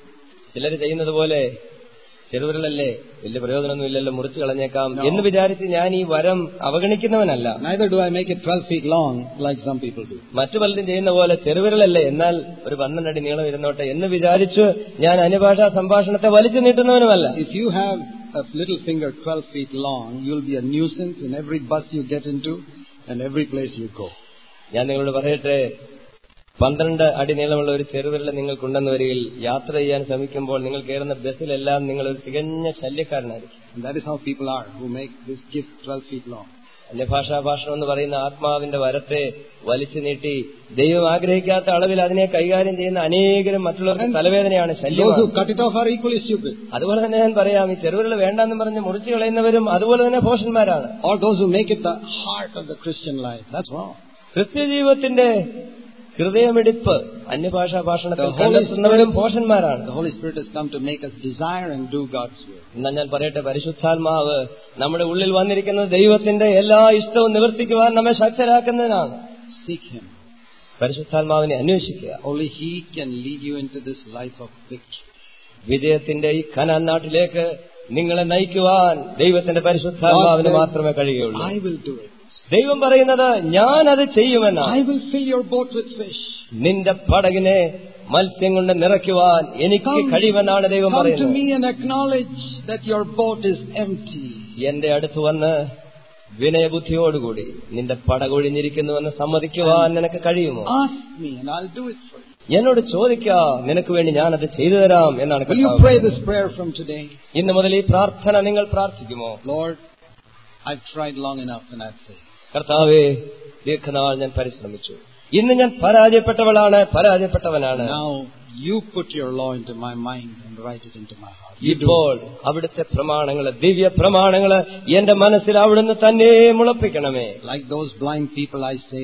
ചിലർ ചെയ്യുന്നത് പോലെ ചെറുവിരലല്ലേ വലിയ പ്രയോജനമൊന്നുമില്ലല്ലോ മുറിച്ചു കളഞ്ഞേക്കാം എന്ന് വിചാരിച്ച് ഞാൻ ഈ വരം അവഗണിക്കുന്നവനല്ല Neither do I make it 12 feet long like some people do. മറ്റു പലരും ചെയ്യുന്ന പോലെ ചെറുവിരലല്ലേ എന്നാൽ ഒരു പന്ത്രണ്ടടി നീളം ഇരുന്നോട്ടെ എന്ന് വിചാരിച്ച് ഞാൻ അന്യഭാഷാ സംഭാഷണത്തെ വലിച്ചു നീട്ടുന്നവനുമല്ല If you have a little finger 12 feet long, you'll be a nuisance in every bus you get into and every place you go. ഞാൻ നിങ്ങളോട് പറയട്ടെ പന്ത്രണ്ട് അടി നീളമുള്ള ഒരു ചെറുവിരൽ നിങ്ങൾക്കുണ്ടെന്ന് വരികിൽ യാത്ര ചെയ്യാൻ ശ്രമിക്കുമ്പോൾ നിങ്ങൾ കയറുന്ന ബസ്സിലെല്ലാം നിങ്ങൾ ഒരു തികഞ്ഞ ശല്യക്കാരനായിരിക്കും And that is how people are who make this gift 12 feet long. അന്യഭാഷാ ഭാഷണം എന്ന് പറയുന്ന ആത്മാവിന്റെ വരത്തെ വലിച്ചു നീട്ടി ദൈവം ആഗ്രഹിക്കാത്ത അളവിൽ അതിനെ കൈകാര്യം ചെയ്യുന്ന അനേകരും മറ്റുള്ളവർക്ക് തലവേദനയാണ് Those ശല്യമാണ് who cut it off are equally stupid. അതുപോലെ തന്നെ ഞാൻ പറയാം ഈ ചെറുവിരൽ വേണ്ടെന്ന് പറഞ്ഞ് മുറിച്ചു കളയുന്നവരും അതുപോലെ തന്നെ പോഷന്മാരാണ് Or those who make it the heart of the Christian life. That's wrong. ക്രിസ്ത്യ ജീവിതത്തിന്റെ ഹൃദയമിടിപ്പ് അന്യഭാഷാ ഭാഷണത്തിൽ The Holy കണ്ടെത്തുന്നവരും പോഷന്മാരാണ് The Holy Spirit has come to make us desire and do God's will. എന്നാൽ ഞാൻ പറയട്ടെ പരിശുദ്ധാത്മാവ് നമ്മുടെ ഉള്ളിൽ വന്നിരിക്കുന്നത് ദൈവത്തിന്റെ എല്ലാ ഇഷ്ടവും നിവർത്തിക്കുവാൻ നമ്മെ ശക്തരാക്കുന്നതിനാണ് Seek Him. പരിശുദ്ധാത്മാവിനെ അന്വേഷിക്കുക Only He can lead you into this life of victory. വിജയത്തിന്റെ ഈ കനാൻ നാട്ടിലേക്ക് നിങ്ങളെ നയിക്കുവാൻ ദൈവത്തിന്റെ പരിശുദ്ധാത്മാവിന് മാത്രമേ കഴിയുള്ളൂ I will do it. ദൈവം പറയുന്നത് ഞാൻ അത് ചെയ്യുമെന്നാണ് I will fill your boat with fish. നിന്റെ പടകിനെ മത്സ്യം കൊണ്ട് നിറയ്ക്കുവാൻ എനിക്ക് കഴിയുമെന്നാണ് ദൈവം come to പറയുന്നത് me and acknowledge that your boat is empty. എന്റെ അടുത്ത് വന്ന് വിനയബുദ്ധിയോടുകൂടി നിന്റെ പടകൊഴിഞ്ഞിരിക്കുന്നുവെന്ന് സമ്മതിക്കുവാൻ നിനക്ക് കഴിയുമോ Ask me and I'll do it for you. എന്നോട് ചോദിക്കാ നിനക്ക് വേണ്ടി ഞാനത് ചെയ്തു തരാം എന്നാണ് Will you കർത്താവ് pray പറയുന്നത്. this prayer from today? ഇന്ന് മുതൽ ഈ പ്രാർത്ഥന നിങ്ങൾ പ്രാർത്ഥിക്കുമോ Lord, I've tried long enough and I've failed. കർത്താവേ ദീർഘനാൾ ഞാൻ പരിശ്രമിച്ചു ഇന്ന് ഞാൻ പരാജയപ്പെട്ടവളാണ് പരാജയപ്പെട്ടവനാണ് Now you put your law into my mind and write it into my heart. You do. ഇപ്പോൾ അവിടുത്തെ പ്രമാണങ്ങള് ദിവ്യ പ്രമാണങ്ങള് എന്റെ മനസ്സിൽ അവിടുന്ന് തന്നെ മുളപ്പിക്കണമേ Like those blind people, I say,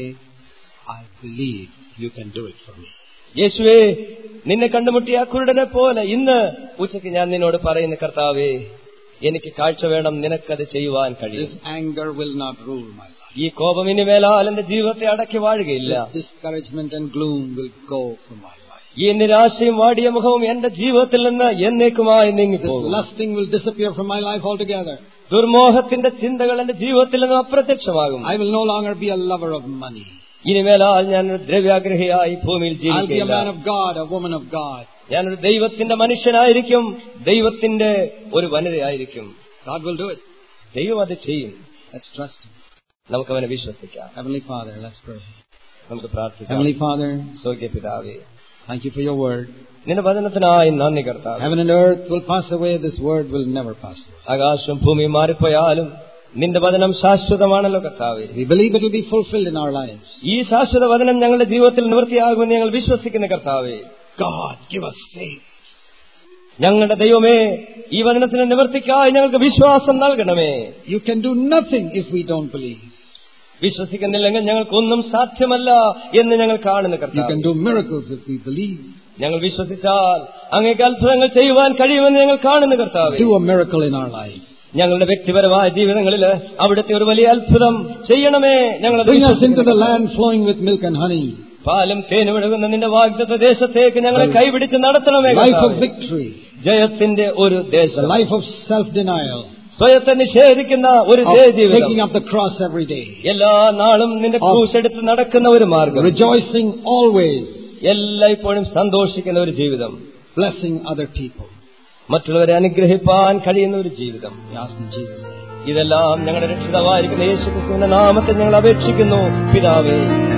I believe you can do it for me. യേശുവേ നിന്നെ കണ്ടുമുട്ടിയ ആ കുരുടനെ പോലെ ഇന്ന് ഉച്ചയ്ക്ക് ഞാൻ നിന്നോട് പറയുന്ന കർത്താവേ എനിക്ക് കാഴ്ച വേണം നിനക്കത് ചെയ്യുവാൻ കഴിയും This anger will not rule my life. ഈ കോപം ഇനി മേലാൽ എന്റെ ജീവിതത്തെ അടക്കി വാഴുകയില്ല This discouragement and gloom will go from my life. ഈ നിരാശയും വാടിയ മുഖവും എന്റെ ജീവിതത്തിൽ നിന്ന് എന്നേക്കുമായി This നീങ്ങിപ്പോകും lusting will disappear from my life altogether. ദുർമോഹത്തിന്റെ ചിന്തകൾ എന്റെ ജീവിതത്തിൽ നിന്നും അപ്രത്യക്ഷമാകും I will no longer be a lover of money. ഇനിമേലാൽ ഞാനൊരു ദ്രവ്യാഗ്രഹിയായി ഭൂമിയിൽ I'll be a ജീവിക്കില്ല man of God, a woman of God. ഞാനൊരു ദൈവത്തിന്റെ മനുഷ്യനായിരിക്കും ദൈവത്തിന്റെ ഒരു വനിതയായിരിക്കും God will do it. ദൈവം അത് ചെയ്യും Let's trust Him. നമുക്കവനെ വിശ്വസിക്കാം Heavenly Father, let's pray. നമുക്ക് പ്രാർത്ഥിക്കാം Heavenly Father, സ്വർഗീയ പിതാവേ thank you for your word. നിന്റെ വചനത്തിനായി നന്ദി കർത്താവ് Heaven and earth will pass away, this word will never pass away. ആകാശവും ഭൂമിയും മാറിപ്പോയാലും നിന്റെ വചനം ശാശ്വതമാണല്ലോ കർത്താവേ We believe it will be fulfilled in our lives. ഈ ശാശ്വത വചനം ഞങ്ങളുടെ ജീവിതത്തിൽ നിവൃത്തിയാകുമെന്ന് ഞങ്ങൾ വിശ്വസിക്കുന്ന കർത്താവേ God, give us faith. ഞങ്ങളുടെ ദൈവമേ ഈ വചനത്തിന് നിവർത്തിക്കായി ഞങ്ങൾക്ക് വിശ്വാസം നൽകണമേ You can do nothing if we don't believe. വിശ്വസിക്കുന്നില്ലെങ്കിൽ ഞങ്ങൾക്കൊന്നും സാധ്യമല്ല എന്ന് ഞങ്ങൾ കാണുന്ന You കർത്താവ് can do miracles if we believe. ഞങ്ങൾ വിശ്വസിച്ചാൽ അങ്ങേക്ക് അത്ഭുതങ്ങൾ ചെയ്യുവാൻ കഴിയുമെന്ന് ഞങ്ങൾ കാണുന്ന കർത്താവ് Do a miracle in our life. ഞങ്ങളുടെ വ്യക്തിപരമായ ജീവിതങ്ങളിൽ അവിടുത്തെ ഒരു വലിയ അത്ഭുതം ചെയ്യണമേ ഞങ്ങൾ Bring us into the land flowing with milk and honey. പാലും തേനും ഒഴുകുന്ന നിന്റെ വാഗ്ദത്ത ദേശത്തേക്ക് ഞങ്ങളെ കൈപിടിച്ച് നടത്തണമേ Life of കർത്താവേ. victory. ജയത്തിന്റെ ഒരു The ദേശം life of self-denial. സ്വയത്തെ നിഷേധിക്കുന്ന ഒരു Of ജീവിതം taking up the cross every day. എല്ലാ നാളും നിന്റെ Of- ക്രൂശ് എടുത്ത് നടക്കുന്ന ഒരു മാർഗം Rejoicing always. എല്ലായ്പ്പോഴും സന്തോഷിക്കുന്ന ഒരു ജീവിതം Blessing other people. മറ്റുള്ളവരെ അനുഗ്രഹിപ്പാൻ കഴിയുന്ന ഒരു ജീവിതം We ask in Jesus' name. ഇതെല്ലാം ഞങ്ങളുടെ രക്ഷിതാവായിരിക്കുന്ന യേശു ക്രിസ്തുവിന്റെ നാമത്തിൽ ഞങ്ങൾ അപേക്ഷിക്കുന്നു പിതാവേ